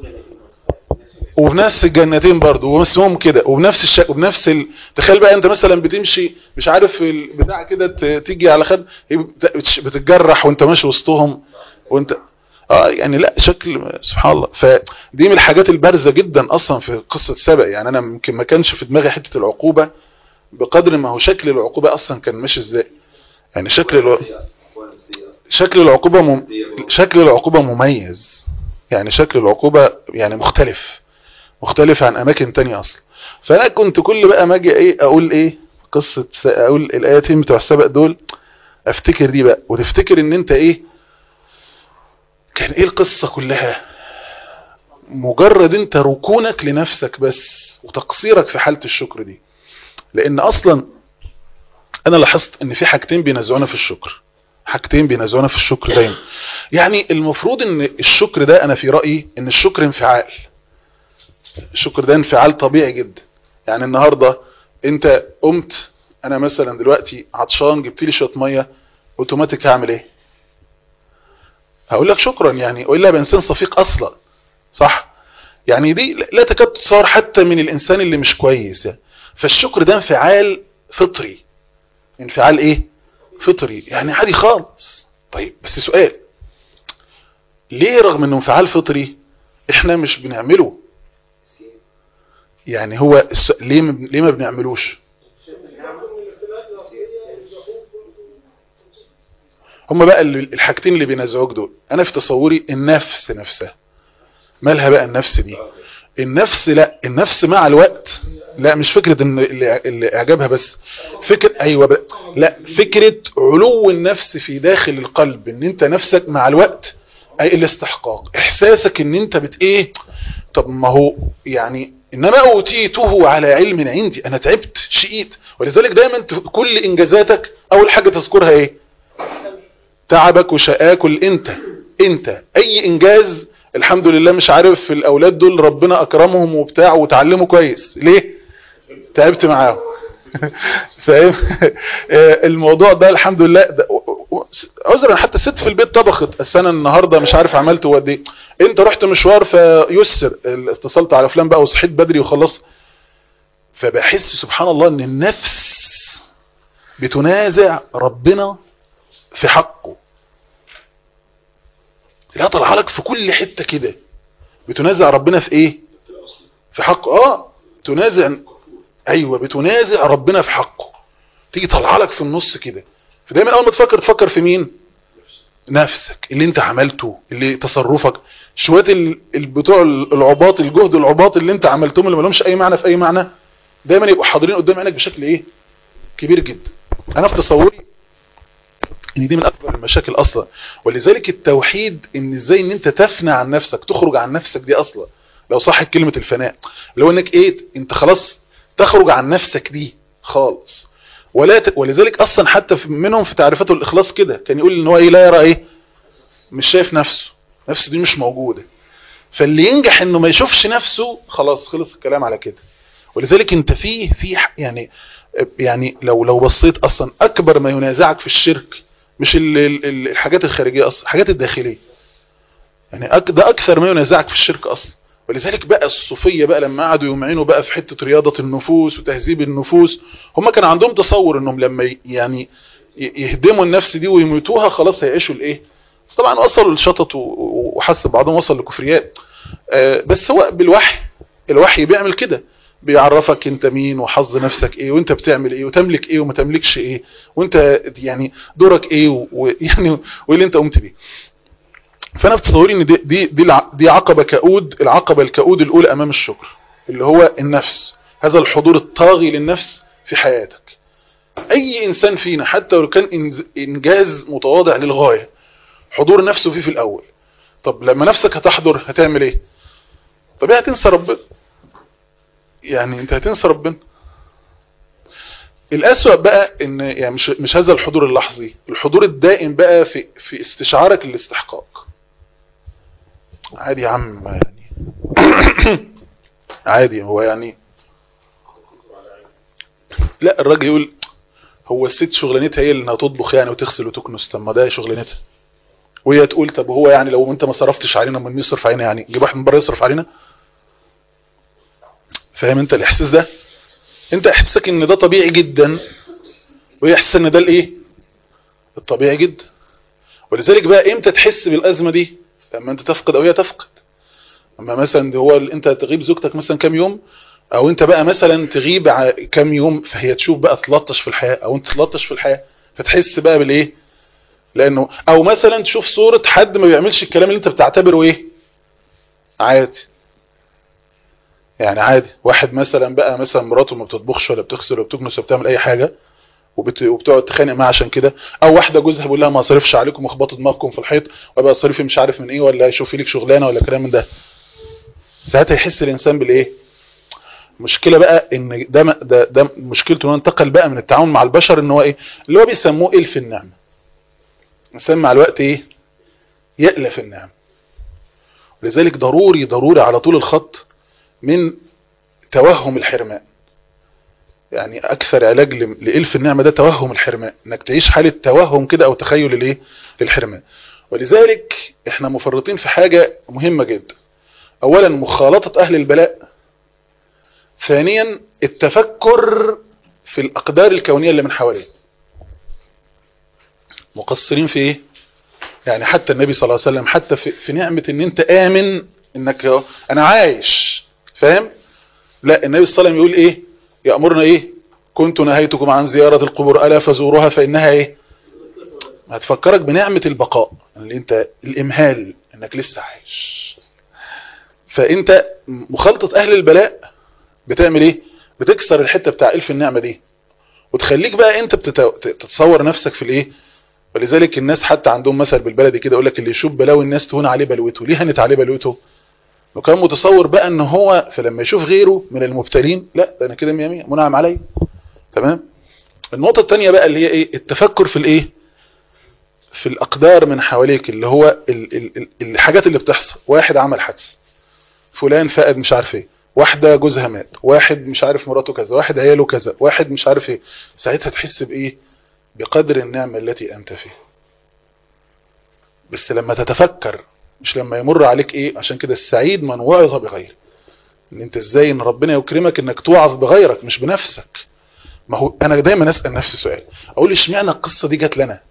وبنفس الجنتين برضه واسمهم كده وبنفس الش... وبنفس ال... تخيل بقى انت مثلا بتمشي مش عارف البتاع كده ت... تيجي على خد هي بت- بتش- بتتجرح وانت ماشي وسطهم وانت اه يعني لا شكل سبحان الله فدي من الحاجات البارزه جدا اصلا في قصه سبق يعني انا يمكن ما كانش في دماغي حته العقوبه بقدر ما هو شكل العقوبه اصلا كان ماشي ازاي يعني شكل الع... شكل العقوبه مم... شكل العقوبه مميز يعني شكل العقوبه يعني مختلف مختلف عن اماكن تانية اصلا فانا كنت كل بقى ما اجي ايه اقول ايه قصة س- اقول الايتين بتوع السبق دول افتكر دي بقى وتفتكر ان انت ايه كان ايه القصة كلها مجرد انت ركونك لنفسك بس وتقصيرك في حالة الشكر دي لان اصلا انا لاحظت ان في حاجتين بينزعونا في الشكر حاجتين بينزعونا في الشكر دايما يعني المفروض ان الشكر ده انا في رأيي ان الشكر انفعال الشكر ده انفعال طبيعي جدا يعني النهاردة انت قمت انا مثلا دلوقتي عطشان جبت لي شويه ميه اوتوماتيك هعمل ايه هقول لك شكرا يعني والا ابقى انسان صفيق اصلا صح يعني دي لا تكاد تصور حتى من الانسان اللي مش كويس يعني. فالشكر ده انفعال فطري انفعال ايه فطري يعني عادي خالص طيب بس سؤال ليه رغم انه انفعال فطري احنا مش بنعمله يعني هو الس... ليه م... ليه ما بنعملوش هما بقى ال- الحاجتين اللي بينزعوك دول انا في تصوري النفس نفسها مالها بقى النفس دي النفس لا النفس مع الوقت لا مش فكرة ان اللي اللي اعجابها بس فكرة ايوه بقى لا فكرة علو النفس في داخل القلب ان انت نفسك مع الوقت اي الاستحقاق احساسك ان انت بت ايه طب ما هو يعني انما اوتيته على علم عندي انا تعبت شقيت ولذلك دايما ت- كل انجازاتك اول حاجة تذكرها ايه تعبك وشقاك انت انت اي انجاز الحمد لله مش عارف في الاولاد دول ربنا اكرمهم وبتاع وتعلموا كويس ليه تعبت معاهم فاهم آه، الموضوع ده الحمد لله ده- و- و- عذرا حتى الست في البيت طبخت أصل انا النهارده مش عارف عملت قد ايه انت رحت مشوار فيسر اتصلت على فلان بقى وصحيت بدري وخلصت فبحس سبحان الله ان النفس بتنازع ربنا في حقه لا طلع لك في كل حتة كده بتنازع ربنا في ايه في حقه اه تنازع ايوه بتنازع ربنا في حقه تيجي طلع لك في النص كده فدايما اول ما تفكر تفكر في مين نفسك اللي انت عملته اللي تصرفك شويه ال- ال- بتوع العباط الجهد العباط اللي انت عملتهم اللي ما لهمش اي معنى في اي معنى دايما يبقوا حاضرين قدام عينك بشكل ايه كبير جدا انا في تصوري ان دي من اكبر المشاكل اصلا ولذلك التوحيد ان ازاي ان انت تفنى عن نفسك تخرج عن نفسك دي اصلا لو صح كلمة الفناء اللي هو انك ايه انت خلاص تخرج عن نفسك دي خالص ولا ت... ولذلك اصلا حتى في منهم في تعريفاته الاخلاص كده كان يقول ان هو ايه لا يرى ايه مش شايف نفسه نفسه دي مش موجودة فاللي ينجح انه ما يشوفش نفسه خلاص خلص الكلام على كده ولذلك انت فيه في ح- يعني يعني لو لو بصيت اصلا اكبر ما ينازعك في الشرك مش ال- ال- ال- الحاجات الخارجية اصلا الحاجات الداخلية يعني أك- ده اكثر ما ينازعك في الشرك اصلا ولذلك بقى الصوفية بقى لما قعدوا يمعنوا بقى في حتة رياضة النفوس وتهذيب النفوس هم كان عندهم تصور انهم لما ي- يعني ي- يهدموا النفس دي ويموتوها خلاص هيعيشوا الايه بس طبعا وصلوا للشطط و- و- وحس بعضهم وصل لكفريات آه، بس هو بالوحي الوحي بيعمل كده بيعرفك انت مين وحظ نفسك ايه وانت بتعمل ايه وتملك ايه وما تملكش ايه وانت يعني دورك ايه ويعني وايه اللي انت قمت بيه فانا في تصوري ان دي دي دي, الع- دي عقبه كؤود العقبه الكؤود الاولى امام الشكر اللي هو النفس هذا الحضور الطاغي للنفس في حياتك اي انسان فينا حتى لو كان إنز- انجاز متواضع للغايه حضور نفسه فيه في الاول طب لما نفسك هتحضر هتعمل ايه طب هتنسى ربنا يعني انت هتنسى ربنا الأسوأ بقى ان يعني مش مش هذا الحضور اللحظي الحضور الدائم بقى في في استشعارك الاستحقاق عادي يا عم يعني عادي هو يعني لا الراجل يقول هو الست شغلانتها هي اللي انها تطبخ يعني وتغسل وتكنس طب ما ده شغلانتها وهي تقول طب هو يعني لو انت ما صرفتش علينا من يصرف علينا يعني جيب واحد من بره يصرف علينا فاهم انت الاحساس ده انت احساسك ان ده طبيعي جدا وهي احساس ان ده الايه الطبيعي جدا ولذلك بقى امتى تحس بالازمه دي لما انت تفقد او هي تفقد اما مثلا هو ال- انت تغيب زوجتك مثلا كام يوم او انت بقى مثلا تغيب ع- كام يوم فهي تشوف بقى تلطش في الحياه او انت تلطش في الحياه فتحس بقى بالايه لانه او مثلا تشوف صوره حد ما بيعملش الكلام اللي انت بتعتبره ايه عادي يعني عادي واحد مثلا بقى مثلا مراته ما بتطبخش ولا بتغسل ولا بتكنس ولا بتعمل اي حاجه وبت... وبتقعد تخانق معاه عشان كده او واحده جوزها بيقول لها ما اصرفش عليكم واخبطوا دماغكم في الحيط وابقى اصرفي مش عارف من ايه ولا شوفي لك شغلانه ولا كلام من ده ساعتها يحس الانسان بالايه مشكله بقى ان ده م- ده, ده مشكلته انه انتقل بقى من التعامل مع البشر ان هو ايه اللي هو بيسموه الف النعمه الانسان مع الوقت ايه يألف النعم لذلك ضروري ضروري على طول الخط من توهم الحرمان يعني اكثر علاج ل- لإلف النعمة ده توهم الحرمان انك تعيش حالة توهم كده او تخيل للايه للحرمان ولذلك احنا مفرطين في حاجة مهمة جدا اولا مخالطة اهل البلاء ثانيا التفكر في الاقدار الكونية اللي من حواليه مقصرين في ايه يعني حتى النبي صلى الله عليه وسلم حتى في, في نعمة ان انت امن انك انا عايش فاهم لا النبي صلى الله عليه وسلم يقول ايه يأمرنا ايه كنت نهيتكم عن زيارة القبور ألا فزوروها فإنها ايه هتفكرك بنعمة البقاء اللي انت الامهال انك لسه عايش فانت مخالطة اهل البلاء بتعمل ايه بتكسر الحتة بتاع الف النعمة دي وتخليك بقى انت بتت- تتصور نفسك في الايه ولذلك الناس حتى عندهم مثل بالبلدي كده يقول لك اللي يشوف بلاوي الناس تهون عليه بلوته ليه هنت عليه بلوته وكان متصور بقى ان هو فلما يشوف غيره من المبتلين لا ده انا كده مية مية منعم عليا تمام النقطة التانية بقى اللي هي ايه التفكر في الايه في الاقدار من حواليك اللي هو ال ال ال الحاجات اللي بتحصل واحد عمل حادث فلان فقد مش عارف ايه واحدة جوزها مات واحد مش عارف مراته كذا واحد عياله كذا واحد مش عارف ايه ساعتها تحس بايه بقدر النعمة التي انت فيها بس لما تتفكر مش لما يمر عليك ايه عشان كده السعيد من وعظ بغيره ان انت ازاي ان ربنا يكرمك انك توعظ بغيرك مش بنفسك ما هو انا دايما اسال نفسي سؤال اقول اشمعنى القصه دي جت لنا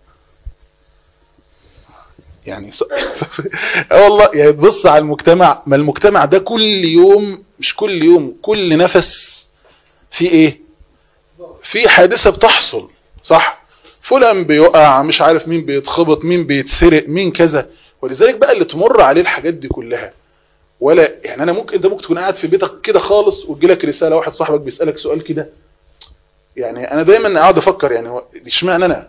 يعني س... اه والله يعني تبص على المجتمع ما المجتمع ده كل يوم مش كل يوم كل نفس في ايه في حادثه بتحصل صح فلان بيقع مش عارف مين بيتخبط مين بيتسرق مين كذا ولذلك بقى اللي تمر عليه الحاجات دي كلها ولا يعني انا ممكن انت ممكن تكون قاعد في بيتك كده خالص وتجيلك رساله واحد صاحبك بيسالك سؤال كده يعني انا دايما قاعد افكر يعني هو اشمعنى انا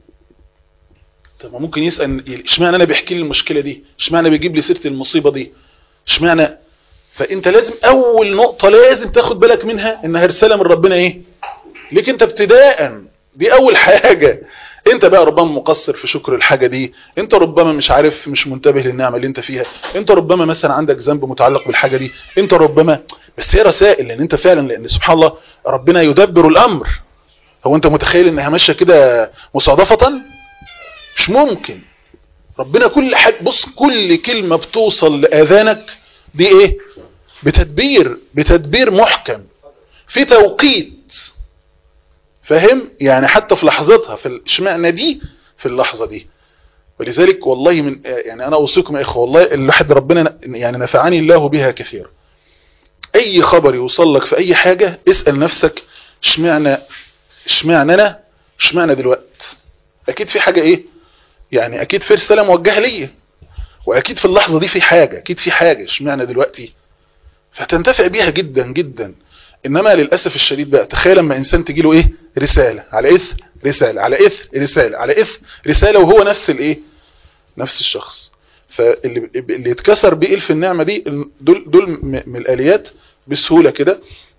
طب ما ممكن يسال اشمعنى انا بيحكي لي المشكله دي اشمعنى بيجيب لي سيره المصيبه دي اشمعنى فانت لازم اول نقطه لازم تاخد بالك منها انها رساله من ربنا ايه ليك انت ابتداء دي اول حاجه انت بقى ربما مقصر في شكر الحاجه دي انت ربما مش عارف مش منتبه للنعمه اللي انت فيها انت ربما مثلا عندك ذنب متعلق بالحاجه دي انت ربما بس هي رسائل لان انت فعلا لان سبحان الله ربنا يدبر الامر هو انت متخيل انها ماشيه كده مصادفه مش ممكن ربنا كل حاجه بص كل كلمه بتوصل لاذانك دي ايه بتدبير بتدبير محكم في توقيت فاهم يعني حتى في لحظتها في اشمعنى دي في اللحظه دي ولذلك والله من يعني انا اوصيكم يا اخوه والله الواحد ربنا يعني نفعني الله بها كثيرا اي خبر يوصل لك في اي حاجه اسال نفسك اشمعنى اشمعنى انا اشمعنى دلوقتي اكيد في حاجه ايه يعني اكيد في رساله موجهه ليا واكيد في اللحظه دي في حاجه اكيد في حاجه اشمعنى دلوقتي فتنتفع بيها جدا جدا انما للاسف الشديد بقى تخيل لما انسان تجي له ايه رساله على اثر رساله على اثر رساله على اثر رساله وهو نفس الايه نفس الشخص فاللي اللي يتكسر بيه الف النعمه دي دول دول من الاليات بسهوله كده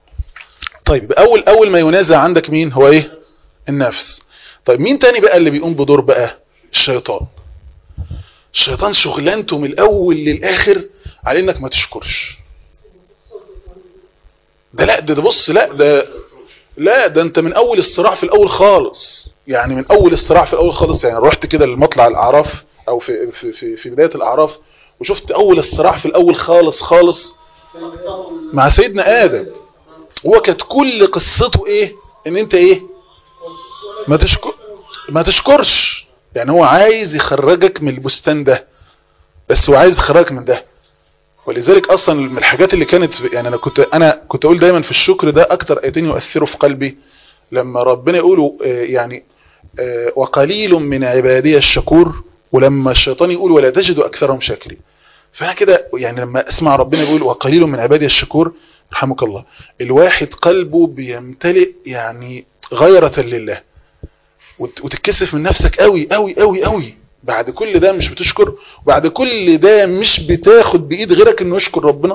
طيب اول اول ما ينازع عندك مين هو ايه النفس طيب مين تاني بقى اللي بيقوم بدور بقى الشيطان الشيطان شغلانته من الاول للاخر على انك ما تشكرش ده لا ده, ده بص لا ده لا ده انت من اول الصراع في الاول خالص يعني من اول الصراع في الاول خالص يعني رحت كده لمطلع الاعراف او في في في, في بدايه الاعراف وشفت اول الصراع في الاول خالص خالص مع سيدنا ادم هو كانت كل قصته ايه ان انت ايه ما تشكر ما تشكرش يعني هو عايز يخرجك من البستان ده بس هو عايز يخرجك من ده ولذلك اصلا من الحاجات اللي كانت يعني انا كنت انا كنت اقول دايما في الشكر ده اكتر ايتين يؤثروا في قلبي لما ربنا يقول يعني وقليل من عبادي الشكور ولما الشيطان يقول ولا تجد اكثرهم شاكرين فانا كده يعني لما اسمع ربنا يقول وقليل من عبادي الشكور رحمك الله الواحد قلبه بيمتلئ يعني غيرة لله وتتكسف من نفسك قوي قوي قوي قوي بعد كل ده مش بتشكر وبعد كل ده مش بتاخد بايد غيرك انه يشكر ربنا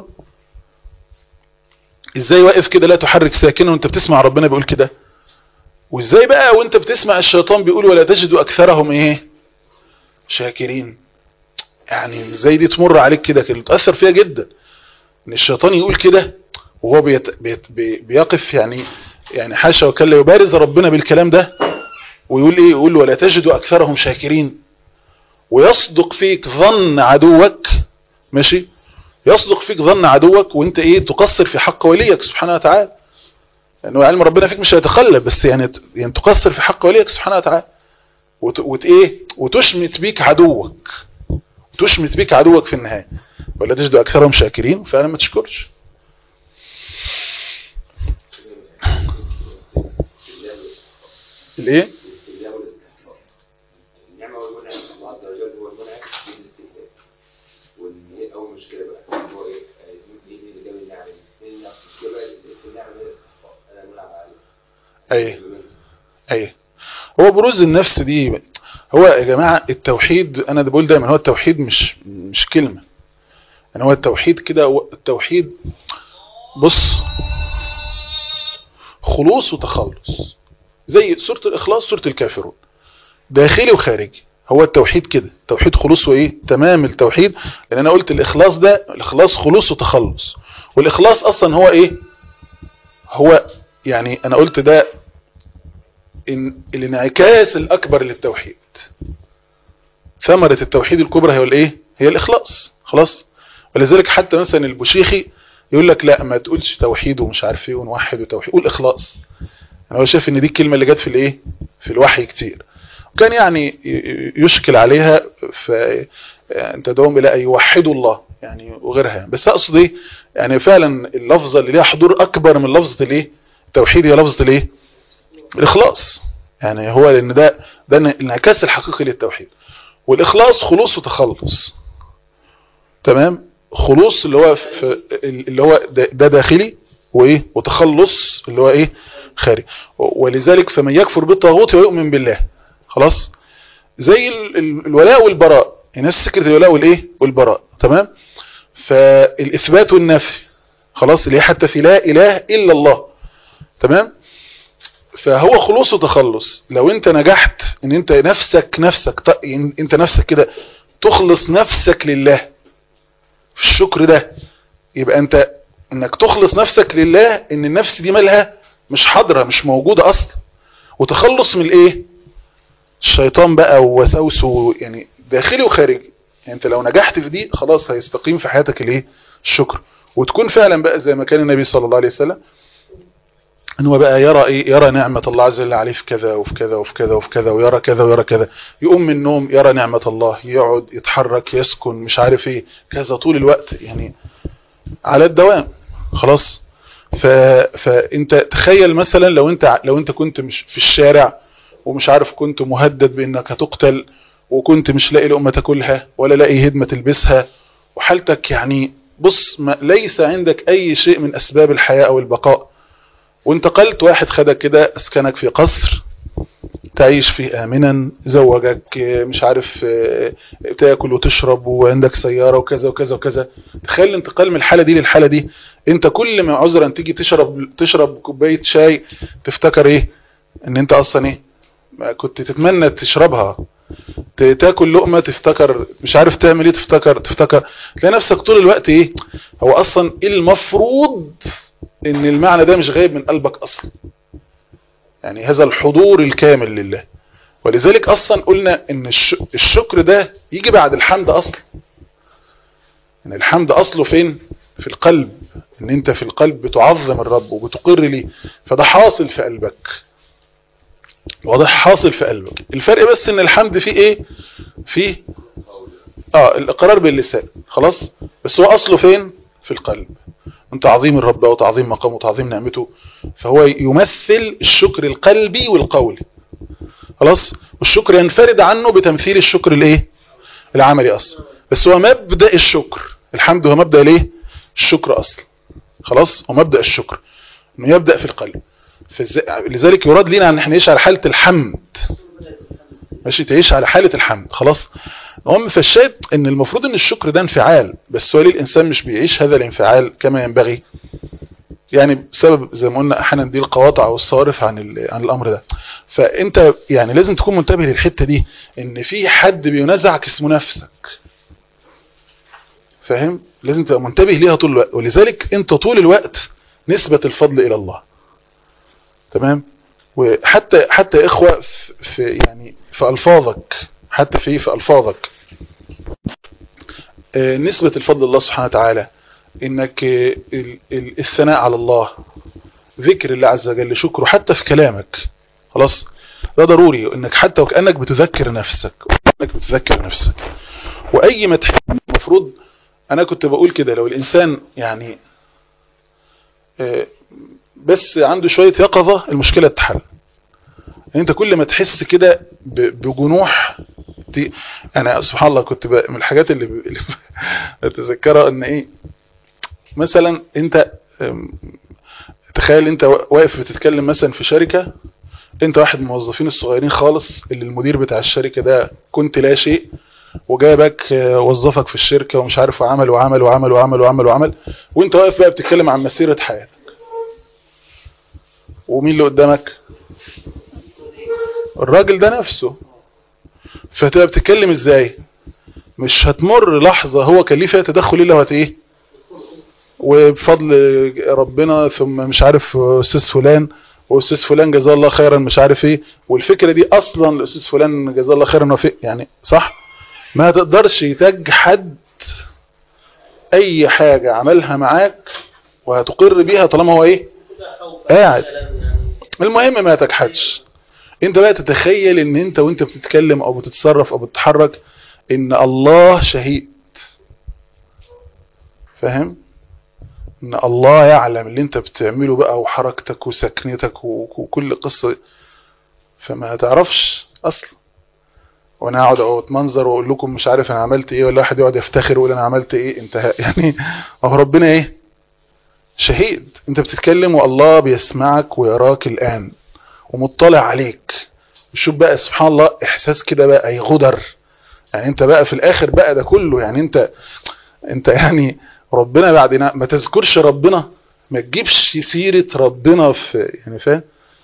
ازاي واقف كده لا تحرك ساكنه وانت بتسمع ربنا بيقول كده وازاي بقى وانت بتسمع الشيطان بيقول ولا تجد اكثرهم ايه شاكرين يعني ازاي دي تمر عليك كده كده تاثر فيها جدا ان الشيطان يقول كده وهو بيت بيت بي بيقف يعني يعني حاشا وكلا يبارز ربنا بالكلام ده ويقول ايه يقول ولا تجد اكثرهم شاكرين ويصدق فيك ظن عدوك ماشي يصدق فيك ظن عدوك وانت ايه تقصر في حق وليك سبحانه وتعالى لانه علم ربنا فيك مش هيتخلى بس يعني يعني تقصر في حق وليك سبحانه وتعالى وت, وت ايه وتشمت بيك عدوك وتشمت بيك عدوك في النهايه ولا تجد اكثرهم شاكرين فعلا ما تشكرش الايه النعمة والمنعم الله عز وجل هو المنعم في الاستهلاك وان هي اول مشكلة بقى هو ايه اي اي هو بروز النفس دي هو يا جماعة التوحيد انا ده بقول دايما هو التوحيد مش مش كلمة يعني هو التوحيد كده هو التوحيد بص خلوص وتخلص زي سورة الإخلاص سورة الكافرون داخلي وخارجي هو التوحيد كده توحيد خلوص وايه تمام التوحيد لان انا قلت الاخلاص ده الاخلاص خلوص وتخلص والاخلاص اصلا هو ايه هو يعني انا قلت ده إن الانعكاس الاكبر للتوحيد ثمرة التوحيد الكبرى هي الايه هي الاخلاص خلاص ولذلك حتى مثلا البشيخي يقول لك لا ما تقولش توحيد ومش عارف ايه ونوحد وتوحيد قول اخلاص انا هو شايف ان دي الكلمه اللي جت في الايه في الوحي كتير وكان يعني يشكل عليها فانت دوم الى ان يوحدوا الله يعني وغيرها بس اقصد ايه يعني فعلا اللفظه اللي ليها حضور اكبر من لفظه الايه التوحيد هي لفظه الايه الاخلاص يعني هو لان ده ده الانعكاس الحقيقي للتوحيد والاخلاص خلوص وتخلص تمام خلوص اللي هو في اللي هو ده, ده داخلي وايه وتخلص اللي هو ايه خارج ولذلك فمن يكفر بالطاغوت ويؤمن بالله خلاص زي ال ال الولاء والبراء نفس فكره الولاء والايه والبراء تمام فالاثبات والنفي خلاص اللي هي حتى في لا اله الا الله تمام فهو خلوص وتخلص لو انت نجحت ان انت نفسك نفسك انت نفسك كده تخلص نفسك لله في الشكر ده يبقى انت انك تخلص نفسك لله ان النفس دي مالها مش حاضره مش موجوده اصلا وتخلص من الايه الشيطان بقى ووساوسه يعني داخلي وخارجي يعني انت لو نجحت في دي خلاص هيستقيم في حياتك الايه الشكر وتكون فعلا بقى زي ما كان النبي صلى الله عليه وسلم ان هو بقى يرى ايه يرى نعمة الله عز وجل عليه في كذا وفي كذا وفي كذا وفي كذا ويرى كذا ويرى كذا يقوم من النوم يرى نعمة الله يقعد يتحرك يسكن مش عارف ايه كذا طول الوقت يعني على الدوام خلاص ف... فانت تخيل مثلا لو انت لو انت كنت مش في الشارع ومش عارف كنت مهدد بانك هتقتل وكنت مش لاقي لقمه تاكلها ولا لاقي هدمه تلبسها وحالتك يعني بص ما ليس عندك اي شيء من اسباب الحياه او البقاء وانتقلت واحد خدك كده اسكنك في قصر تعيش فيه امنا زوجك مش عارف تاكل وتشرب وعندك سيارة وكذا وكذا وكذا تخيل الانتقال من الحالة دي للحالة دي انت كل ما عذرا تيجي تشرب تشرب كوباية شاي تفتكر ايه ان انت اصلا ايه ما كنت تتمنى تشربها تاكل لقمة تفتكر مش عارف تعمل ايه تفتكر تفتكر تلاقي نفسك طول الوقت ايه هو اصلا المفروض ان المعنى ده مش غايب من قلبك اصلا يعني هذا الحضور الكامل لله ولذلك اصلا قلنا ان الشكر ده يجي بعد الحمد اصلا ان الحمد اصله فين في القلب ان انت في القلب بتعظم الرب وبتقر ليه فده حاصل في قلبك واضح حاصل في قلبك الفرق بس ان الحمد فيه ايه فيه اه الاقرار باللسان خلاص بس هو اصله فين في القلب من تعظيم الرب وتعظيم مقامه وتعظيم نعمته فهو يمثل الشكر القلبي والقولي خلاص والشكر ينفرد عنه بتمثيل الشكر الايه العملي اصلا بس هو مبدأ الشكر الحمد هو مبدأ ليه الشكر اصلا خلاص هو مبدأ الشكر انه يبدأ في القلب لذلك يراد لنا ان احنا نعيش على حالة الحمد ماشي تعيش على حالة الحمد خلاص المهم فالشاهد ان المفروض ان الشكر ده انفعال بس هو ليه الانسان مش بيعيش هذا الانفعال كما ينبغي يعني بسبب زي ما قلنا احيانا دي القواطع والصارف عن عن الامر ده فانت يعني لازم تكون منتبه للحته دي ان في حد بينزعك اسمه نفسك فاهم لازم تبقى منتبه ليها طول الوقت ولذلك انت طول الوقت نسبة الفضل الى الله تمام وحتى حتى اخوة في يعني في الفاظك حتى في في الفاظك نسبة الفضل الله سبحانه وتعالى انك الثناء على الله ذكر الله عز وجل شكره حتى في كلامك خلاص ده ضروري انك حتى وكأنك بتذكر نفسك وكأنك بتذكر نفسك واي ما تحب المفروض انا كنت بقول كده لو الانسان يعني بس عنده شوية يقظة المشكلة تتحل انت كل ما تحس كده بجنوح انا سبحان الله كنت من الحاجات اللي, اللي بتذكرها ان ايه مثلا انت تخيل انت واقف بتتكلم مثلا في شركة انت واحد من الموظفين الصغيرين خالص اللي المدير بتاع الشركة ده كنت لا شيء وجابك آه، وظفك في الشركة ومش عارف وعمل وعمل وعمل وعمل وعمل وعمل وانت واقف بقى بتتكلم عن مسيرة حياتك ومين اللي قدامك الراجل ده نفسه فتبقى بتتكلم ازاي مش هتمر لحظة هو كان ليه فيها تدخل الا وهت ايه وبفضل ربنا ثم مش عارف استاذ فلان واستاذ فلان جزاه الله خيرا مش عارف ايه والفكرة دي اصلا الاستاذ فلان جزاه الله خيرا وفي يعني صح ما تقدرش تجحد اي حاجة عملها معاك وهتقر بيها طالما هو ايه قاعد المهم ما تجحدش انت بقى تتخيل ان انت وانت بتتكلم او بتتصرف او بتتحرك ان الله شهيد فاهم ان الله يعلم اللي انت بتعمله بقى وحركتك وسكنتك و- وكل قصة فما تعرفش اصلا وانا اقعد اتمنظر واقول لكم مش عارف انا عملت ايه ولا واحد يقعد يفتخر ويقول انا عملت ايه انتهى يعني هو ربنا ايه شهيد انت بتتكلم والله بيسمعك ويراك الان ومطلع عليك شوف بقى سبحان الله احساس كده بقى اي غدر يعني انت بقى في الاخر بقى ده كله يعني انت انت يعني ربنا بعد ما تذكرش ربنا ما تجيبش سيرة ربنا في يعني فاهم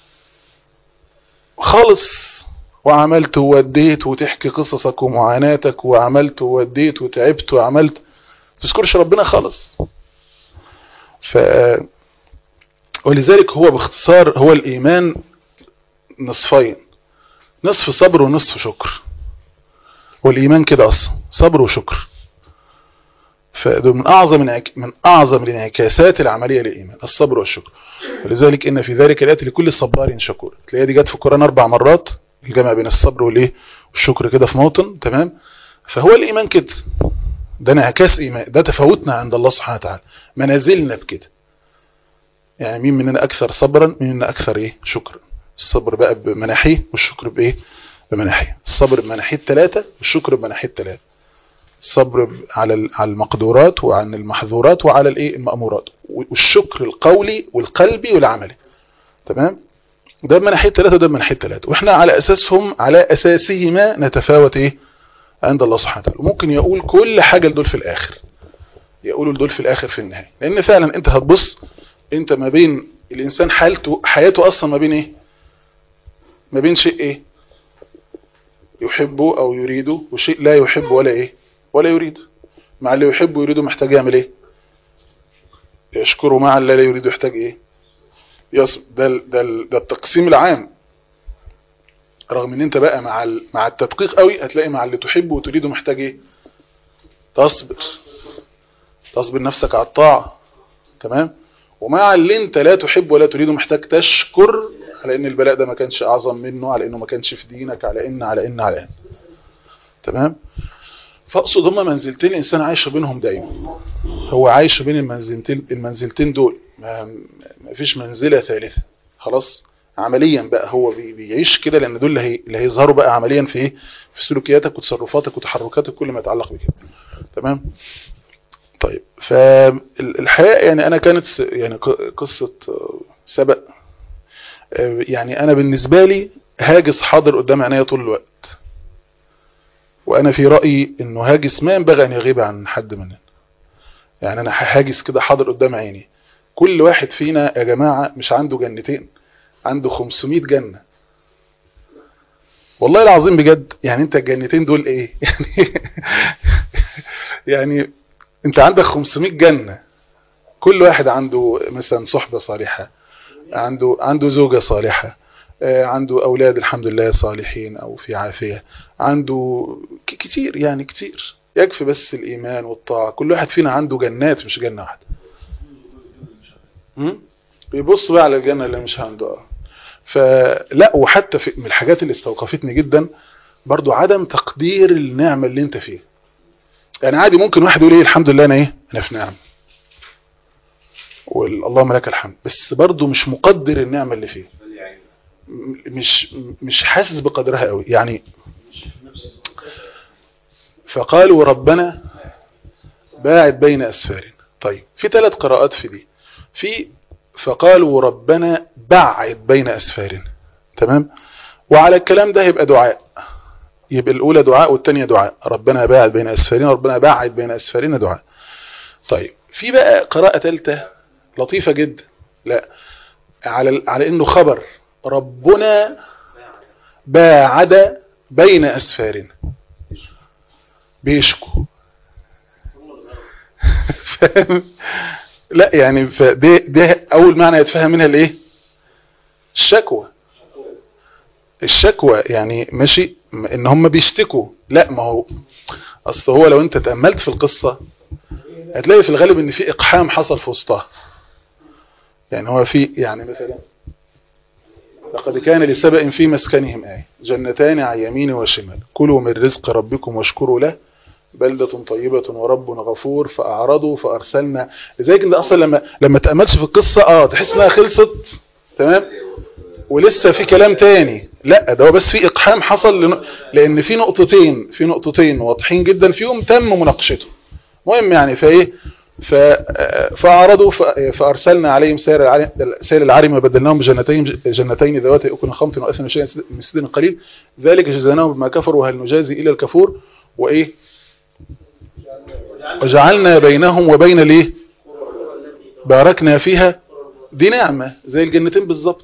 خالص وعملت ووديت وتحكي قصصك ومعاناتك وعملت ووديت وتعبت وعملت تذكرش ربنا خالص ف ولذلك هو باختصار هو الإيمان نصفين نصف صبر ونصف شكر والإيمان كده أصلا صبر وشكر فده من أعظم انعك- من أعظم الانعكاسات العملية للإيمان الصبر والشكر ولذلك إن في ذلك الآيات لكل صبار شكور تلاقيها دي جت في القرآن أربع مرات الجمع بين الصبر والإيه والشكر كده في موطن تمام فهو الإيمان كده ده انعكاس إيمان ده تفاوتنا عند الله سبحانه وتعالى منازلنا بكده يعني مين مننا أكثر صبرا مين مننا أكثر إيه شكرا الصبر بقى بمناحيه والشكر بإيه بمناحيه الصبر بمناحيه ثلاثة والشكر بمناحيه ثلاثة الصبر على ال- على المقدورات وعن المحظورات وعلى الايه المأمورات والشكر القولي والقلبي والعملي تمام ده بمناحيه ثلاثة وده بمناحيه ثلاثة واحنا على اساسهم على اساسهما نتفاوت ايه عند الله سبحانه وتعالى ممكن يقول كل حاجة لدول في الاخر يقولوا لدول في الاخر في النهاية لان فعلا انت هتبص انت ما بين الانسان حالته حياته اصلا ما بين ايه ما بين شيء ايه يحبه او يريده وشيء لا يحب ولا ايه ولا يريد مع اللي يحب ويريده محتاج يعمل ايه يشكره مع اللي لا يريد يحتاج ايه يص... ده, ال- ده, ال- ده التقسيم العام رغم ان انت بقى مع ال... مع التدقيق قوي هتلاقي مع اللي تحبه وتريده محتاج ايه تصبر تصبر نفسك على الطاعة تمام ومع اللي انت لا تحب ولا تريده محتاج تشكر على ان البلاء ده ما كانش اعظم منه على انه ما كانش في دينك على ان على ان على ان تمام فاقصد هما منزلتين الانسان عايش بينهم دايما هو عايش بين المنزلتين المنزلتين دول ما ما فيش منزلة ثالثة خلاص عمليا بقى هو بي- بيعيش كده لان دول اللي هي- اللي هيظهروا بقى عمليا في ايه في سلوكياتك وتصرفاتك وتحركاتك كل ما يتعلق بكده تمام طيب فالحقيقة يعني انا كانت س- يعني ق- قصة آه، سبق آه، يعني انا بالنسبة لي هاجس حاضر قدام عينيا طول الوقت وانا في رأيي انه هاجس ما ينبغي ان يغيب عن حد مننا يعني انا هاجس كده حاضر قدام عيني كل واحد فينا يا جماعة مش عنده جنتين عنده 500 جنة والله العظيم بجد يعني انت الجنتين دول ايه يعني يعني انت عندك 500 جنة كل واحد عنده مثلا صحبة صالحة عنده عنده زوجة صالحة آه، عنده أولاد الحمد لله صالحين أو في عافية عنده ك- كتير يعني كتير يكفي بس الإيمان والطاعة كل واحد فينا عنده جنات مش جنة واحدة م? بيبص بقى على الجنة اللي مش عنده آه. فلا وحتى في من الحاجات اللي استوقفتني جدا برضو عدم تقدير النعمة اللي انت فيها يعني عادي ممكن واحد يقول ايه الحمد لله انا ايه انا في نعم واللهم لك الحمد بس برضو مش مقدر النعمة اللي فيه م- مش مش حاسس بقدرها قوي يعني فقالوا ربنا باعد بين أسفارنا طيب في ثلاث قراءات في دي في فقالوا ربنا بعد بين أسفارنا تمام وعلى الكلام ده يبقى دعاء يبقى الأولى دعاء والتانية دعاء ربنا باعد بين أسفارنا ربنا باعد بين أسفارنا دعاء طيب في بقى قراءة ثالثة لطيفة جدا لا على على انه خبر ربنا باعد بين اسفارنا بيشكو فاهم لا يعني فده ده اول معنى يتفهم منها الايه الشكوى الشكوى يعني ماشي ان هم بيشتكوا لا ما هو اصل هو لو انت تأملت في القصة هتلاقي في الغالب ان في اقحام حصل في وسطها يعني هو في يعني مثلا لقد كان لسبأ في مسكنهم آية جنتان عن يمين وشمال كلوا من رزق ربكم واشكروا له بلدة طيبة ورب غفور فأعرضوا فأرسلنا لذلك انت أصلا لما لما تأملش في القصة اه تحس انها خلصت تمام ولسه في كلام تاني لا ده هو بس في إقحام حصل لن... لأن في نقطتين في نقطتين واضحين جدا فيهم تم مناقشته مهم يعني فايه ف... فأعرضوا ف... فأرسلنا عليهم سير العرم, سير العرم وبدلناهم بجنتين جنتين ذواتي أكل خمط وأثم شيء من سدين قليل ذلك جزاناهم بما كفروا وهل نجازي إلى الكفور وإيه وجعلنا بينهم وبين الايه باركنا فيها دي نعمة زي الجنتين بالظبط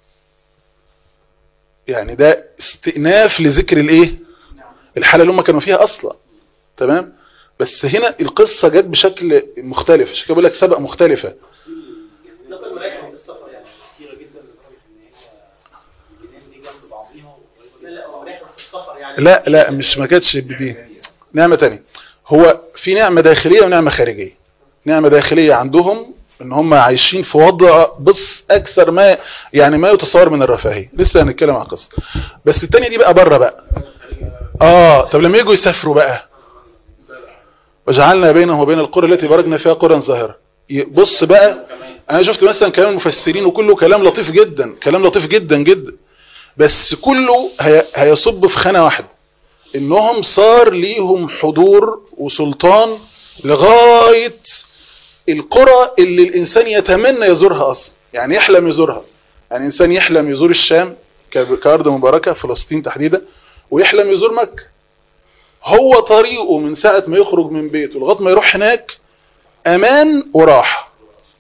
يعني ده استئناف لذكر الايه الحالة اللي هم كانوا فيها اصلا تمام بس هنا القصة جت بشكل مختلف عشان كده بقول لك سبق مختلفة نقل مرايحهم في السفر يعني كثيرة جدا لدرجة ان هي الجنان دي جنب بعضيها لا لا مرايحهم في السفر يعني لا لا مش ما كانتش بدي نعمة تانية هو في نعمة داخلية ونعمة خارجية نعمة داخلية عندهم ان هم عايشين في وضع بص اكثر ما يعني ما يتصور من الرفاهية لسه هنتكلم عن قصة بس التانية دي بقى بره بقى اه طب لما يجوا يسافروا بقى وجعلنا بينهم وبين القرى التي باركنا فيها قرى ظاهرة بص بقى انا شفت مثلا كلام المفسرين وكله كلام لطيف جدا كلام لطيف جدا جدا بس كله هي هيصب في خانة واحدة انهم صار ليهم حضور وسلطان لغاية القرى اللي الانسان يتمنى يزورها اصلا يعني يحلم يزورها يعني انسان يحلم يزور الشام كارض مباركة فلسطين تحديدا ويحلم يزور مكة هو طريقه من ساعة ما يخرج من بيته لغاية ما يروح هناك امان وراحة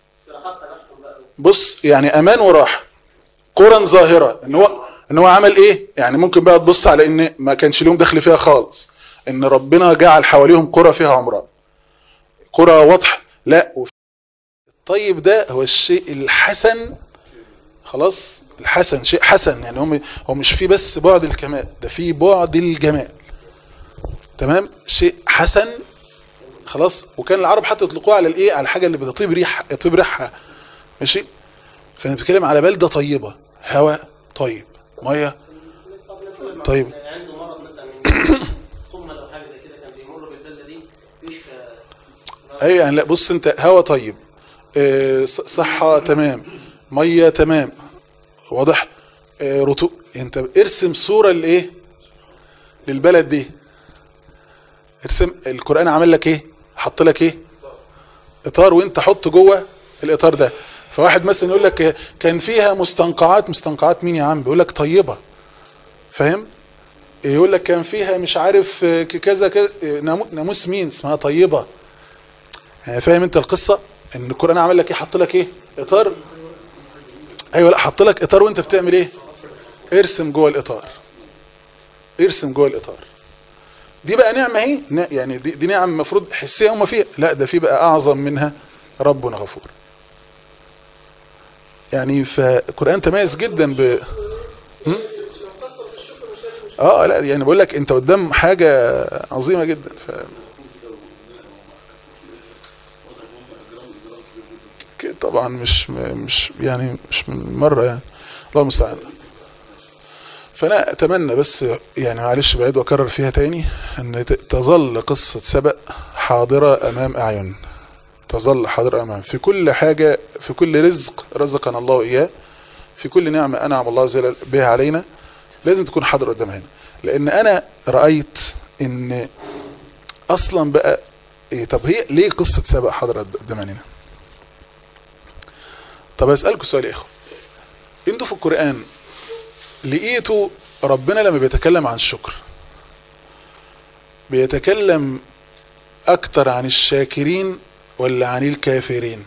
بص يعني امان وراحة قرى ظاهرة ان هو ان هو عمل ايه يعني ممكن بقى تبص على ان ما كانش لهم دخل فيها خالص ان ربنا جعل حواليهم قرى فيها عمران قرى واضحة لا الطيب ده هو الشيء الحسن خلاص الحسن شيء حسن يعني هم هو مش فيه بس بعد الكمال ده فيه بعد الجمال تمام شيء حسن خلاص وكان العرب حتى يطلقوها على الايه على الحاجه اللي بتطيب ريح يطيب ريحها ماشي فانا بتكلم على بلده طيبه هواء طيب ميه طيب يعني عنده مرض مثلا من قمة او حاجة زي كده كان بيمر بالبلدة دي يشفى ايوه يعني لا بص انت هوا طيب اه صحة تمام مية تمام واضح اه رطو انت ارسم صورة لايه للبلد دي ارسم القرآن عمل لك ايه حط لك ايه اطار وانت حط جوه الاطار ده فواحد مثلا يقول لك كان فيها مستنقعات مستنقعات مين يا عم بيقول لك طيبة فاهم يقول لك كان فيها مش عارف كذا كذا ناموس مين اسمها طيبة يعني فاهم انت القصة ان القرآن عمل لك ايه حط لك ايه اطار ايوه لا حط لك اطار وانت بتعمل ايه ارسم جوه الاطار ارسم جوه الاطار دي بقى نعمة اهي يعني دي, دي نعم المفروض حسية هم فيها لا ده في بقى اعظم منها ربنا غفور يعني فالقرآن تميز جدا ب اه لا يعني بقول لك انت قدام حاجة عظيمة جدا ف... طبعا مش مش يعني مش من مرة يعني الله المستعان فانا اتمنى بس يعني معلش بعيد واكرر فيها تاني ان تظل قصة سبأ حاضرة امام اعين تظل حاضرة امام في كل حاجة في كل رزق رزقنا الله اياه في كل نعمة انعم الله زل بها علينا لازم تكون حاضر قدام هنا لان انا رأيت ان اصلا بقى إيه طب هي ليه قصة سبأ حاضرة قدام هنا طب اسالكم سؤال يا اخوه انتوا في القران لقيتوا ربنا لما بيتكلم عن الشكر بيتكلم اكتر عن الشاكرين ولا عن الكافرين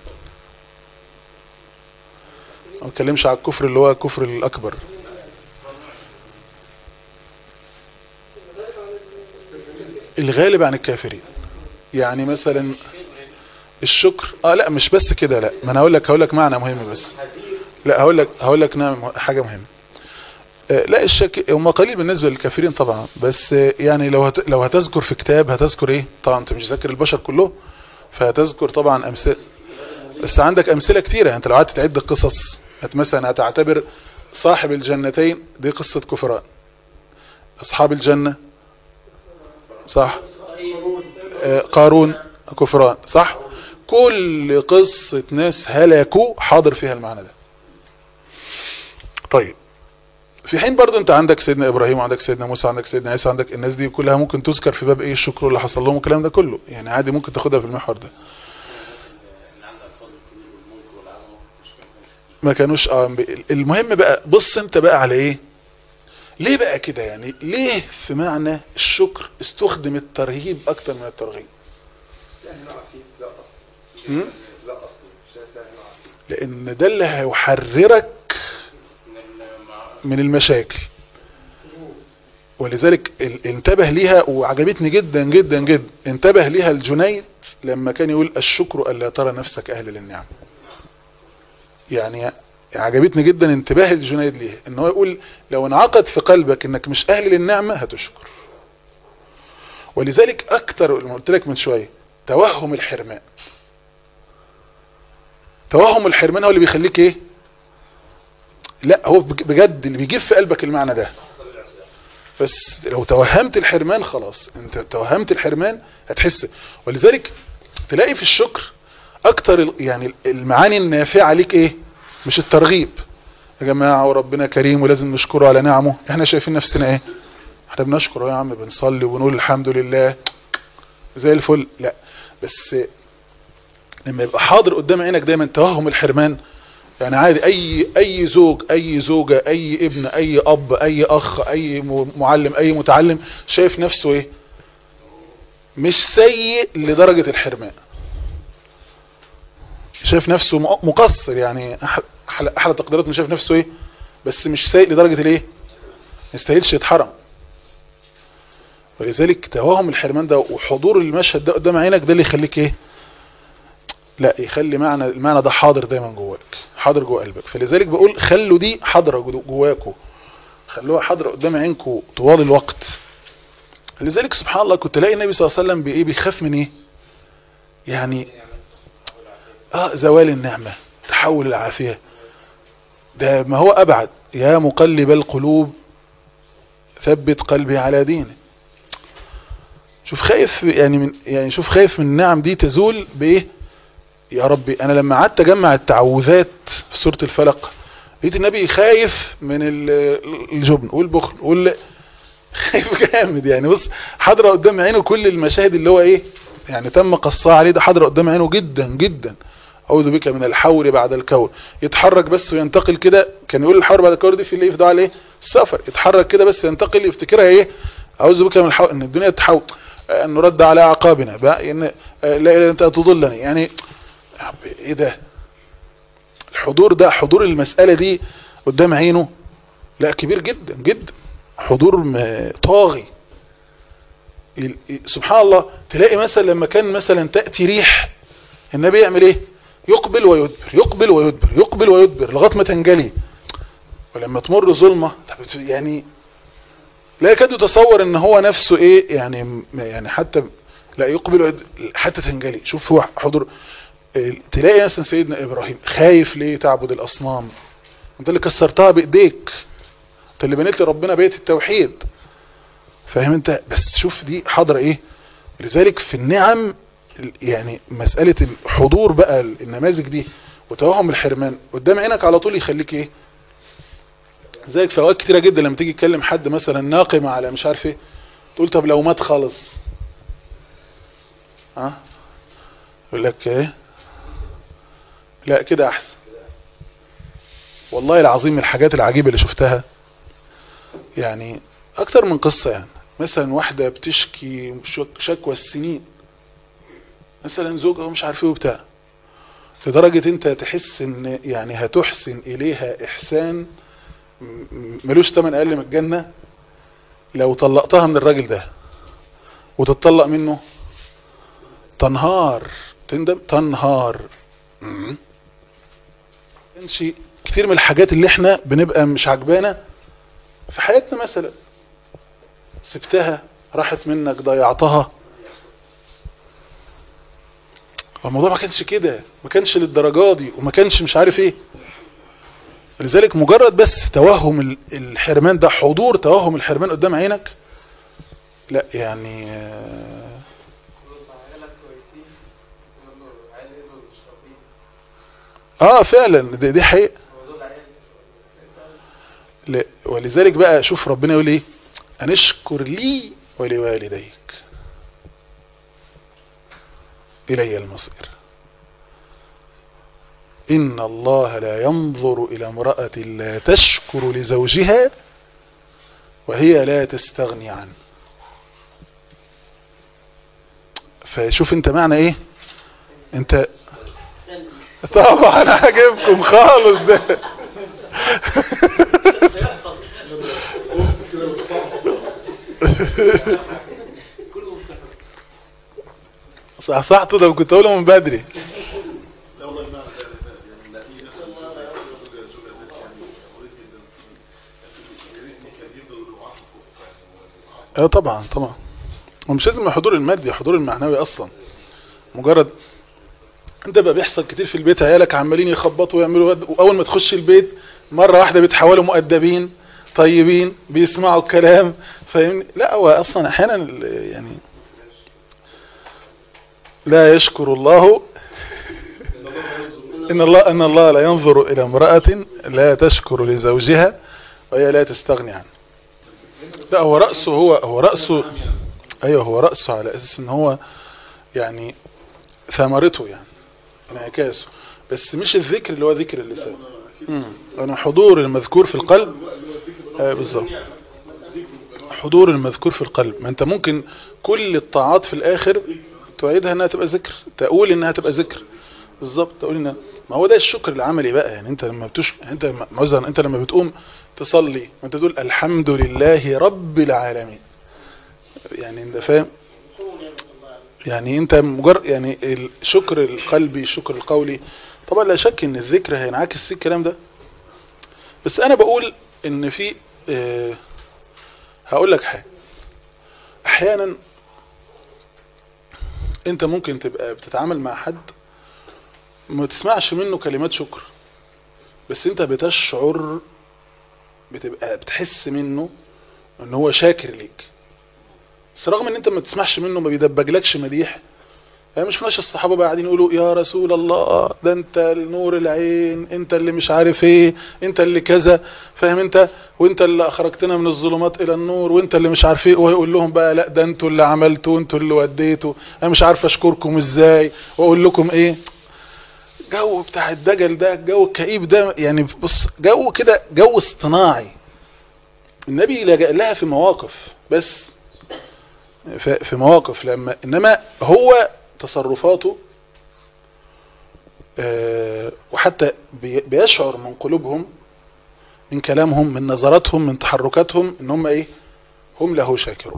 ما بتكلمش على الكفر اللي هو الكفر الاكبر الغالب عن الكافرين يعني مثلا الشكر اه لا مش بس كده لا ما انا هقول لك هقول لك معنى مهم بس لا هقول لك هقول لك نعم حاجه مهمه آه، لا الشك هم قليل بالنسبه للكافرين طبعا بس آه، يعني لو هت... لو هتذكر في كتاب هتذكر ايه طبعا انت مش ذاكر البشر كله فهتذكر طبعا امثله بس عندك امثله كتيره يعني انت لو قعدت تعد القصص هت مثلا هتعتبر صاحب الجنتين دي قصه كفران اصحاب الجنه صح آه، قارون كفران صح كل قصة ناس هلكوا حاضر فيها المعنى ده طيب في حين برضو انت عندك سيدنا ابراهيم وعندك سيدنا موسى وعندك سيدنا عيسى عندك الناس دي كلها ممكن تذكر في باب ايه الشكر اللي حصل لهم والكلام ده كله يعني عادي ممكن تاخدها في المحور ده ما كانوش اه ب- المهم بقى بص انت بقى على ايه ليه بقى كده يعني ليه في معنى الشكر استخدم الترهيب اكتر من الترغيب هم؟ لان ده اللي هيحررك من المشاكل ولذلك ال- انتبه ليها وعجبتني جدا جدا جدا انتبه ليها الجنيد لما كان يقول الشكر ألا ترى نفسك أهل للنعم يعني عجبتني جدا انتباه الجنيد ليها ان هو يقول لو انعقد في قلبك انك مش أهل للنعمة هتشكر ولذلك اكتر اللي قلت لك من شوية توهم الحرمان توهم الحرمان هو اللي بيخليك ايه لا هو بج- بجد اللي بيجيب في قلبك المعنى ده بس لو توهمت الحرمان خلاص انت توهمت الحرمان هتحس ولذلك تلاقي في الشكر اكتر ال- يعني المعاني النافعة ليك ايه مش الترغيب يا جماعة وربنا كريم ولازم نشكره على نعمه احنا شايفين نفسنا ايه احنا بنشكره يا عم بنصلي وبنقول الحمد لله زي الفل لا بس لما يبقى حاضر قدام عينك دايما توهم الحرمان يعني عادي اي اي زوج اي زوجة اي ابن اي اب اي اخ اي م- معلم اي متعلم شايف نفسه ايه مش سيء لدرجة الحرمان شايف نفسه م- مقصر يعني أح- احلى احلى تقديرات انه شايف نفسه ايه بس مش سيء لدرجة الايه ما يستاهلش يتحرم ولذلك توهم الحرمان ده وحضور المشهد ده قدام عينك ده اللي يخليك ايه لا يخلي معنى المعنى ده حاضر دايما جواك حاضر جوا قلبك فلذلك بقول خلوا دي حاضره جو- جواكوا خلوها حاضره قدام عينكوا طوال الوقت لذلك سبحان الله كنت الاقي النبي صلى الله عليه وسلم بايه بيخاف من ايه يعني اه زوال النعمه تحول العافيه ده ما هو ابعد يا مقلب القلوب ثبت قلبي على دينك شوف خايف يعني من يعني شوف خايف من النعم دي تزول بايه يا ربي انا لما قعدت اجمع التعوذات في سوره الفلق لقيت النبي خايف من ال- الجبن والبخل وال خايف جامد يعني بص حاضره قدام عينه كل المشاهد اللي هو ايه يعني تم قصها عليه ده حاضره قدام عينه جدا جدا اعوذ بك من الحور بعد الكور يتحرك بس وينتقل كده كان يقول الحور بعد الكور دي في اللي يفضل عليه السفر يتحرك كده بس ينتقل يفتكرها ايه اعوذ بك من الحور ان الدنيا تحول ان نرد على اعقابنا بقى ان لا اله الا انت تضلني يعني ايه ده الحضور ده حضور المسألة دي قدام عينه لا كبير جدا جدا حضور م- طاغي ال- سبحان الله تلاقي مثلا لما كان مثلا تأتي ريح النبي يعمل ايه يقبل ويدبر يقبل ويدبر يقبل ويدبر لغايه ما تنجلي ولما تمر ظلمة طب يعني لا يكاد يتصور ان هو نفسه ايه يعني م- يعني حتى لا يقبل ويدبر حتى تنجلي شوف هو حضور تلاقي مثلا سيدنا ابراهيم خايف ليه تعبد الاصنام انت اللي كسرتها بايديك انت اللي بنيت لربنا بيت التوحيد فاهم انت بس شوف دي حاضره ايه لذلك في النعم يعني مسألة الحضور بقى النماذج دي وتوهم الحرمان قدام عينك على طول يخليك ايه زيك في اوقات كتيرة جدا لما تيجي تكلم حد مثلا ناقم على مش عارف ايه تقول طب لو مات خالص ها يقول لك ايه لا كده احسن والله العظيم من الحاجات العجيبة اللي شفتها يعني اكتر من قصة يعني مثلا واحدة بتشكي شك- شكوى السنين مثلا زوجها مش عارف ايه وبتاع لدرجة انت تحس ان يعني هتحسن اليها احسان م- م- ملوش تمن اقل من الجنة لو طلقتها من الراجل ده وتتطلق منه تنهار تندم تنهار مم. كانش كتير من الحاجات اللي احنا بنبقى مش عجبانا في حياتنا مثلا سبتها راحت منك ضيعتها الموضوع ما كانش كده ما كانش للدرجة دي وما كانش مش عارف ايه لذلك مجرد بس توهم ال- الحرمان ده حضور توهم الحرمان قدام عينك لا يعني آه، اه فعلا دي, دي حقيقة لا، ولذلك بقى شوف ربنا يقول ايه ان اشكر لي ولوالديك الي المصير ان الله لا ينظر الى امرأة لا تشكر لزوجها وهي لا تستغني عنه فشوف انت معنى ايه انت طبعا عاجبكم خالص ده صحصحته ده كنت اقوله من بدري اه طبعا طبعا ومش لازم الحضور المادي الحضور المعنوي اصلا مجرد انت بقى بيحصل كتير في البيت عيالك عمالين يخبطوا ويعملوا ود- واول ما تخش البيت مرة واحدة بيتحولوا مؤدبين طيبين بيسمعوا الكلام فاهمني لا هو اصلا احيانا ال- يعني لا يشكر الله ان الله ان الله لا ينظر الى امرأة لا تشكر لزوجها وهي لا تستغني عنه لا هو رأسه هو هو رأسه ايوه هو رأسه على اساس ان هو يعني ثمرته يعني انعكاسه بس مش الذكر اللي هو ذكر اللسان امم انا حضور المذكور في القلب آه بالظبط حضور المذكور في القلب ما انت ممكن كل الطاعات في الاخر تعيدها انها تبقى ذكر تقول انها تبقى ذكر بالظبط تقول انها ما هو ده الشكر العملي بقى يعني انت لما بتش انت لما- مثلا انت لما بتقوم تصلي وانت تقول الحمد لله رب العالمين يعني انت فاهم يعني انت مجرد يعني الشكر القلبي الشكر القولي طبعا لا شك ان الذكر هينعكس في الكلام ده بس انا بقول ان في اه هقول لك حاجه احيانا انت ممكن تبقى بتتعامل مع حد ما تسمعش منه كلمات شكر بس انت بتشعر بتبقى بتحس منه ان هو شاكر ليك بس رغم ان انت ما تسمعش منه ما بيدبجلكش مديح يعني مش ماشي الصحابة بقى قاعدين يقولوا يا رسول الله ده انت النور العين انت اللي مش عارف ايه انت اللي كذا فاهم انت وانت اللي اخرجتنا من الظلمات الى النور وانت اللي مش عارف ايه ويقول لهم بقى لا ده انتوا اللي عملتوا وانتوا اللي وديتوا انا مش عارف اشكركم ازاي واقول لكم ايه جو بتاع الدجل ده الجو الكئيب ده يعني بص جو كده جو اصطناعي النبي لجأ لها في مواقف بس ف- في مواقف لما انما هو تصرفاته آه، وحتى بي- بيشعر من قلوبهم من كلامهم من نظراتهم من تحركاتهم ان هم ايه هم له شاكرون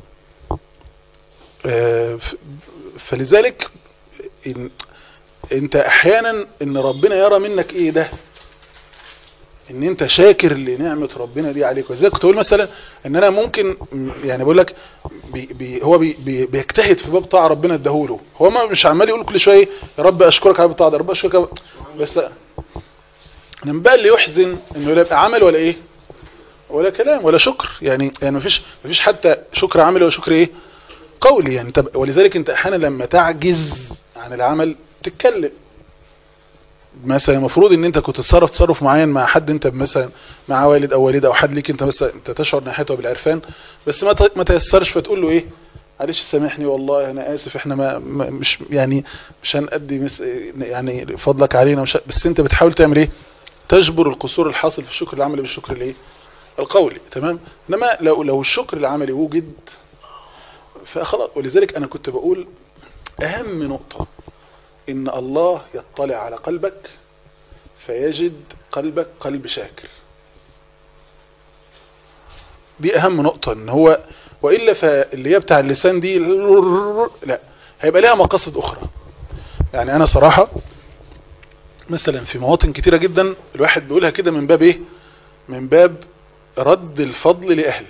آه، ف- فلذلك إن انت احيانا ان ربنا يرى منك ايه ده ان انت شاكر لنعمة ربنا دي عليك وزي كنت اقول مثلا ان انا ممكن م- يعني بقول لك بي بي هو بي بي بيجتهد في باب طاعة ربنا اداهوله هو ما مش عمال يقول كل شويه يا رب اشكرك على الطاعه ده يا رب اشكرك على... بس لا انما بقى اللي يحزن انه لا يبقى عمل ولا ايه ولا كلام ولا شكر يعني يعني مفيش مفيش حتى شكر عملي ولا شكر ايه قولي يعني طب ولذلك انت احيانا لما تعجز عن العمل تتكلم مثلا المفروض ان انت كنت تتصرف تصرف معين مع حد انت مثلا مع والد او والده او حد ليك انت مثلا انت تشعر ناحيته بالعرفان بس ما ت- ما تيسرش فتقول له ايه معلش سامحني والله انا اسف احنا ما ما- مش يعني مش هنأدي مس يعني فضلك علينا مش بس انت بتحاول تعمل ايه تجبر القصور الحاصل في الشكر العملي بالشكر الايه القولي تمام انما لو لو الشكر العملي وجد فخلاص ولذلك انا كنت بقول اهم نقطة ان الله يطلع على قلبك فيجد قلبك قلب شاكر دي اهم نقطة ان هو وإلا فاللي هي بتاع اللسان دي لا هيبقى لها مقاصد اخرى يعني انا صراحة مثلا في مواطن كتيرة جدا الواحد بيقولها كده من باب ايه من باب رد الفضل لأهله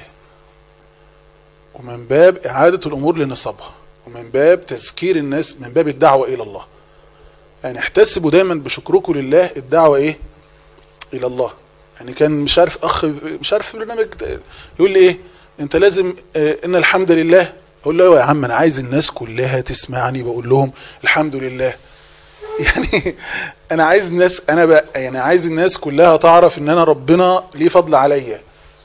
ومن باب إعادة الأمور لنصابها ومن باب تذكير الناس من باب الدعوة إلى الله يعني احتسبوا دايما بشكركم لله الدعوة إيه إلى الله يعني كان مش عارف أخ مش عارف في برنامج يقول لي إيه أنت لازم اه إن الحمد لله أقول له يا عم أنا عايز الناس كلها تسمعني بقول لهم الحمد لله يعني انا عايز الناس انا بقى يعني عايز الناس كلها تعرف ان انا ربنا ليه فضل عليا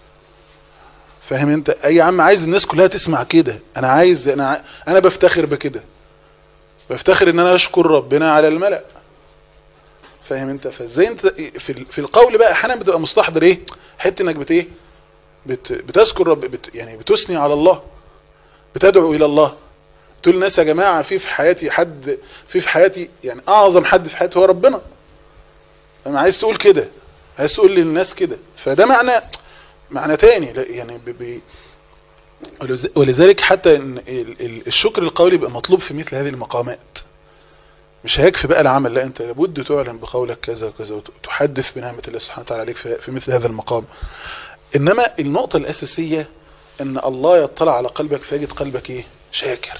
فاهم انت اي عم عايز الناس كلها تسمع كده انا عايز انا انا بفتخر بكده بفتخر ان انا اشكر ربنا على الملأ فاهم انت فازاي انت في في القول بقى احيانا بتبقى مستحضر ايه حته انك بت ايه بت بتذكر رب بت يعني بتثني على الله بتدعو الى الله تقول الناس يا جماعة في في حياتي حد في في حياتي يعني اعظم حد في حياتي هو ربنا انا عايز تقول كده عايز تقول للناس كده فده معنى معنى تاني يعني ب ب ولذلك حتى ان الشكر القولي بيبقى مطلوب في مثل هذه المقامات مش هيكفي بقى العمل لا انت لابد تعلن بقولك كذا وكذا وتحدث بنعمة الله سبحانه وتعالى عليك في مثل هذا المقام انما النقطة الاساسية ان الله يطلع على قلبك فيجد قلبك ايه شاكر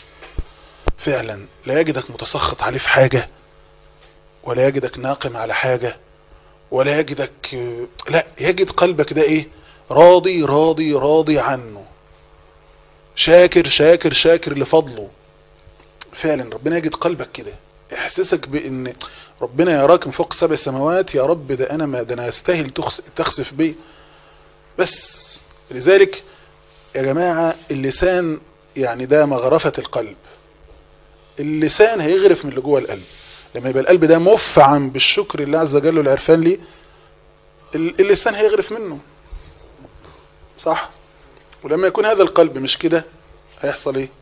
فعلا لا يجدك متسخط عليه في حاجة ولا يجدك ناقم على حاجة ولا يجدك لا يجد قلبك ده ايه راضي راضي راضي عنه شاكر شاكر شاكر لفضله فعلا ربنا يجد قلبك كده احسسك بان ربنا يراك من فوق سبع سماوات يا رب ده انا ما ده انا استاهل تخسف بيه بس لذلك يا جماعة اللسان يعني ده مغرفة القلب اللسان هيغرف من اللي جوه القلب لما يبقى القلب ده مفعم بالشكر الله عز وجل والعرفان ليه اللسان هيغرف منه صح ولما يكون هذا القلب مش كده هيحصل ايه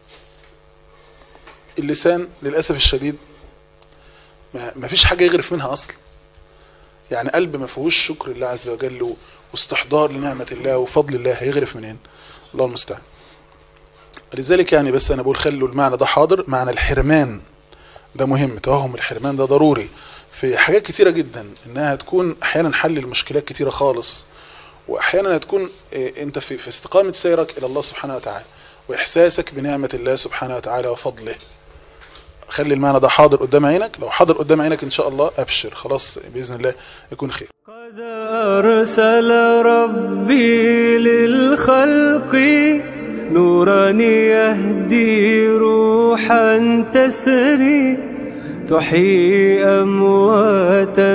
اللسان للأسف الشديد ما فيش حاجة يغرف منها أصلا يعني قلب ما فيهوش شكر الله عز وجل واستحضار لنعمة الله وفضل الله هيغرف منين الله المستعان لذلك يعني بس انا بقول خلوا المعنى ده حاضر معنى الحرمان ده مهم توهم الحرمان ده ضروري في حاجات كتيرة جدا انها تكون احيانا حل المشكلات كتيرة خالص واحيانا تكون انت في, في استقامة سيرك الى الله سبحانه وتعالى واحساسك بنعمة الله سبحانه وتعالى وفضله خلي المعنى ده حاضر قدام عينك لو حاضر قدام عينك ان شاء الله ابشر خلاص باذن الله يكون خير قد ارسل ربي للخلق نورا يهدي روحا تسري تحيي أمواتا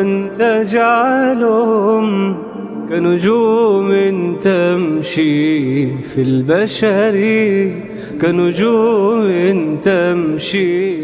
تجعلهم كنجوم تمشي في البشر كنجوم تمشي